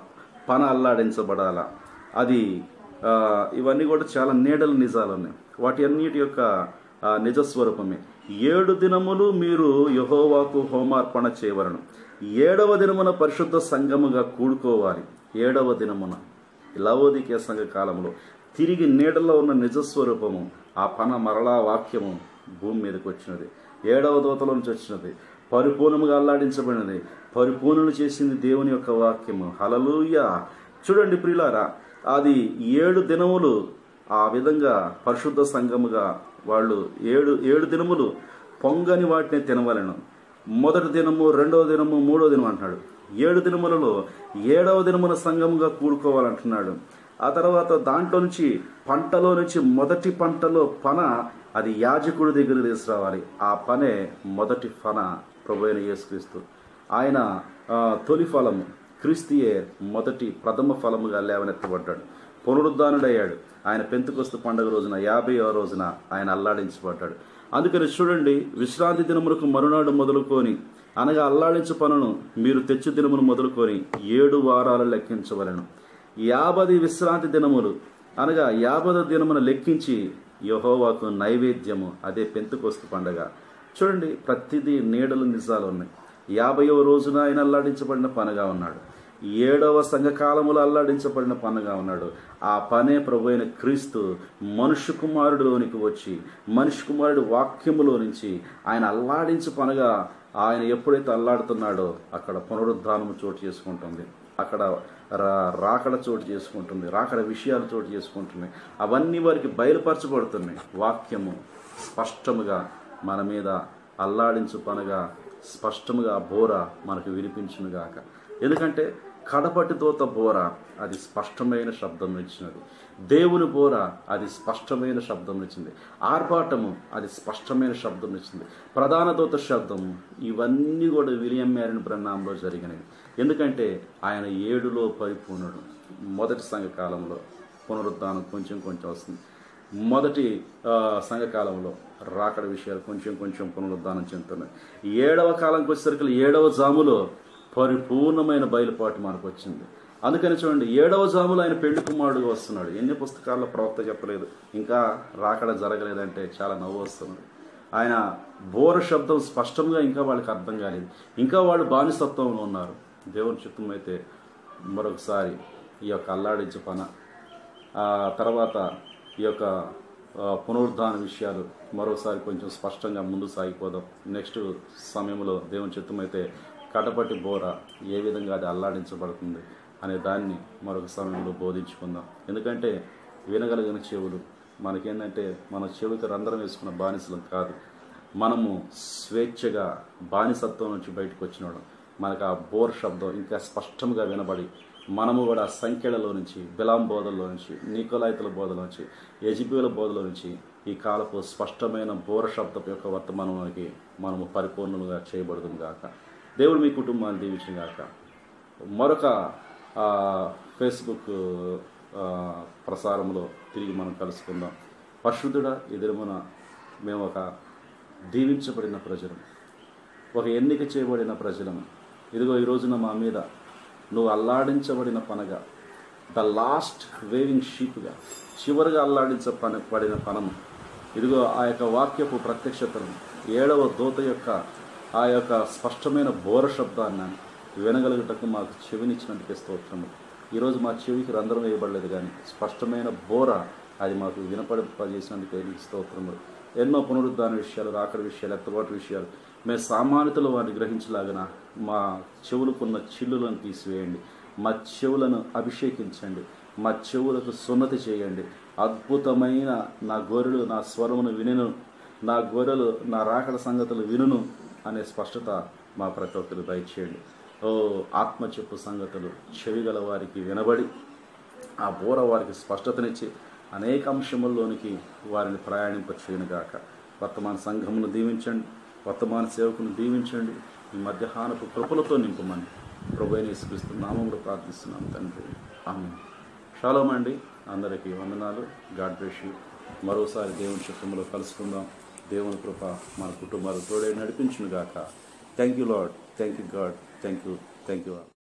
పన అల్లాడించబడాల అది ఆ, ఇవన్నీ కూడా చాలా నీడల నిజాలు ఉన్నాయి వాటి అన్నిటి యొక్క ఆ, నిజస్వరూపమే ఏడు దినములు మీరు యహోవాకు హోమార్పణ చేయవలను ఏడవ దినమున పరిశుద్ధ సంఘముగా కూడుకోవాలి ఏడవ దినమున లవోదికే సంఘ కాలంలో తిరిగి నీడలో ఉన్న నిజస్వరూపము ఆ పన మరలా వాక్యము భూమి మీదకి వచ్చినది ఏడవ దూతల నుంచి వచ్చినది పరిపూర్ణముగా అల్లాడించబడినది పరిపూర్ణలు చేసింది దేవుని యొక్క వాక్యము హలలుయ చూడండి ప్రియులారా అది ఏడు దినములు ఆ విధంగా పరిశుద్ధ సంఘముగా వాళ్ళు ఏడు ఏడు దినములు పొంగని వాటిని తినవలను మొదటి దినము రెండవ దినము మూడవ దినం అంటున్నాడు ఏడు దినములలో ఏడవ దినమున సంఘముగా కూడుకోవాలంటున్నాడు ఆ తర్వాత దాంట్లో నుంచి పంటలో నుంచి మొదటి పంటలో పన అది యాజకుడి దగ్గర తీసుకురావాలి ఆ పనే మొదటి పన ప్రభు అయిన యేసుక్రీస్తు ఆయన ఆ, తొలి ఫలము క్రీస్తుయే మొదటి ప్రథమ ఫలముగా లేవనెత్తబడ్డాడు పునరుద్ధానుడయ్యాడు ఆయన పెంతుకొస్తు పండుగ రోజున యాభై రోజున ఆయన అల్లాడించబడ్డాడు అందుకని చూడండి విశ్రాంతి దినములకు మరునాడు మొదలుకొని అనగా అల్లాడించు పనును మీరు తెచ్చు దినమును మొదలుకొని ఏడు వారాలు లెక్కించవలను యాభది విశ్రాంతి దినములు అనగా యాభద దినమును లెక్కించి యహోవాకు నైవేద్యము అదే పెంతుకొస్తు పండగ చూడండి ప్రతిదీ నీడలు నిజాలు ఉన్నాయి యాభైవ రోజున ఆయన అల్లాడించబడిన పనగా ఉన్నాడు ఏడవ సంఘకాలములో అల్లాడించబడిన పనుగా ఉన్నాడు ఆ పనే ప్రభు అయిన క్రీస్తు మనుష్య కుమారుడిలోనికి వచ్చి మనుష్య కుమారుడు వాక్యములో నుంచి ఆయన అల్లాడించు పనుగా ఆయన ఎప్పుడైతే అల్లాడుతున్నాడో అక్కడ పునరుద్ధానము చోటు చేసుకుంటుంది అక్కడ రా- రాకడ చోటు చేసుకుంటుంది రాకడ విషయాలు చోటు చేసుకుంటున్నాయి అవన్నీ వారికి బయలుపరచబడుతున్నాయి వాక్యము స్పష్టముగా మన మీద అల్లాడించు పనగా స్పష్టముగా బోర మనకు వినిపించునుగాక ఎందుకంటే కడపటి దోత బోర అది స్పష్టమైన శబ్దం ఇచ్చినది దేవుని బోర అది స్పష్టమైన శబ్దం ఇచ్చింది ఆర్భాటము అది స్పష్టమైన శబ్దం ఇచ్చింది ప్రధాన దూత శబ్దము ఇవన్నీ కూడా విలియం మ్యారిన్ బ్రహ్నాంలో జరిగినవి ఎందుకంటే ఆయన ఏడులో పరిపూర్ణుడు మొదటి సంఘ కాలంలో పునరుద్ధానం కొంచెం కొంచెం వస్తుంది మొదటి ఆ, సంఘకాలంలో రాకడ విషయాలు కొంచెం కొంచెం పునరుద్ధానం చెందుతున్నాయి ఏడవ కాలంకి వచ్చేసరికి ఏడవ జాములో పరిపూర్ణమైన బయలుపాటు మనకు వచ్చింది అందుకని చూడండి ఏడవ జాములో ఆయన పెళ్లి కుమారుడుగా వస్తున్నాడు ఎన్ని పుస్తకాల్లో ప్రవక్త చెప్పలేదు ఇంకా రాకడ జరగలేదంటే చాలా నవ్వు వస్తుంది ఆయన బోర శబ్దం స్పష్టంగా ఇంకా వాళ్ళకి అర్థం కాలేదు ఇంకా వాళ్ళు బానిసత్వంలో ఉన్నారు దేవుని చిత్తం అయితే మరొకసారి ఈ యొక్క అల్లాడించే పన ఆ తర్వాత ఈ యొక్క ఆ, పునరుద్ధాన విషయాలు మరోసారి కొంచెం స్పష్టంగా ముందు సాగిపోదాం నెక్స్ట్ సమయంలో దేవుని చిత్తమైతే కటపటి బోర ఏ విధంగా అది అల్లాడించబడుతుంది అనే దాన్ని మరొక సమయంలో బోధించుకుందాం ఎందుకంటే వినగలిగిన చెవులు మనకేంటంటే మన చెవికి రంధ్రం వేసుకున్న బానిసలం కాదు మనము స్వేచ్ఛగా బానిసత్వం నుంచి బయటకు వచ్చినాడు మనకు ఆ బోర్ శబ్దం ఇంకా స్పష్టంగా వినబడి మనము కూడా సంఖ్యలలో నుంచి బిలాం బోధల్లో నుంచి నికోలాయితుల బోధలో నుంచి యజిబీల బోధలో నుంచి ఈ కాలపు స్పష్టమైన బోర శబ్దపు యొక్క వర్తమానంలోకి మనము పరిపూర్ణంగా చేయబడుతుంది గాక దేవుడు మీ కుటుంబాన్ని దీవించిన గాక మరొక ఆ, ఫేస్బుక్ ఆ, ప్రసారంలో తిరిగి మనం కలుసుకుందాం పరిశుద్ధుడ ఎదురుమున మేము ఒక దీవించబడిన ప్రజలం ఒక ఎన్నిక చేయబడిన ప్రజలం ఇదిగో ఈ రోజున మా మీద నువ్వు అల్లాడించబడిన పనగా ద లాస్ట్ వేవింగ్ షీప్గా చివరిగా అల్లాడించ పని పడిన పనము ఇదిగో ఆ యొక్క వాక్యపు ప్రత్యక్షతను ఏడవ దూత యొక్క ఆ యొక్క స్పష్టమైన బోర శబ్దాన్ని వినగలుగుటకు మాకు చెవినిచ్చినందుకే స్తోత్రము ఈరోజు మా చెవికి రంధ్రం వేయబడలేదు కానీ స్పష్టమైన బోర అది మాకు వినపడింపజేసినందుకే నీకు స్తోత్రములు ఎన్నో పునరుద్ధాన విషయాలు రాకడ విషయాలు ఎత్తబాటు విషయాలు మేము సామాన్యతలో వారిని గ్రహించలాగిన మా చెవులకున్న చిల్లులను తీసివేయండి మా చెవులను అభిషేకించండి మా చెవులకు సున్నతి చేయండి అద్భుతమైన నా గొర్రెలు నా స్వరమును వినును నా గొర్రెలు నా రాకడ సంగతులు వినును అనే స్పష్టత మా ప్రతి ఒక్కరు దయచేయండి ఓ ఆత్మ చెప్పు సంగతులు చెవిగల వారికి వినబడి ఆ బోర వారికి స్పష్టతనిచ్చి అనేక అంశముల్లోనికి వారిని ప్రయాణింప చేయనుగాక వర్తమాన సంఘమును దీవించండి వర్తమాన సేవకును దీవించండి ఈ మధ్యాహ్నపు కృపలతో నింపమని ప్రభు యేసుక్రీస్తు నామంలో ప్రార్థిస్తున్నాం తండ్రి ఆమె షాలోమ్ అండి అందరికీ వందనాలు గాడ్ బ్లెస్ యూ మరోసారి దేవుని చిత్రంలో కలుసుకుందాం దేవుని కృప మన కుటుంబాలు తోడే నడిపించును గాక thank you Lord thank you God thank you thank you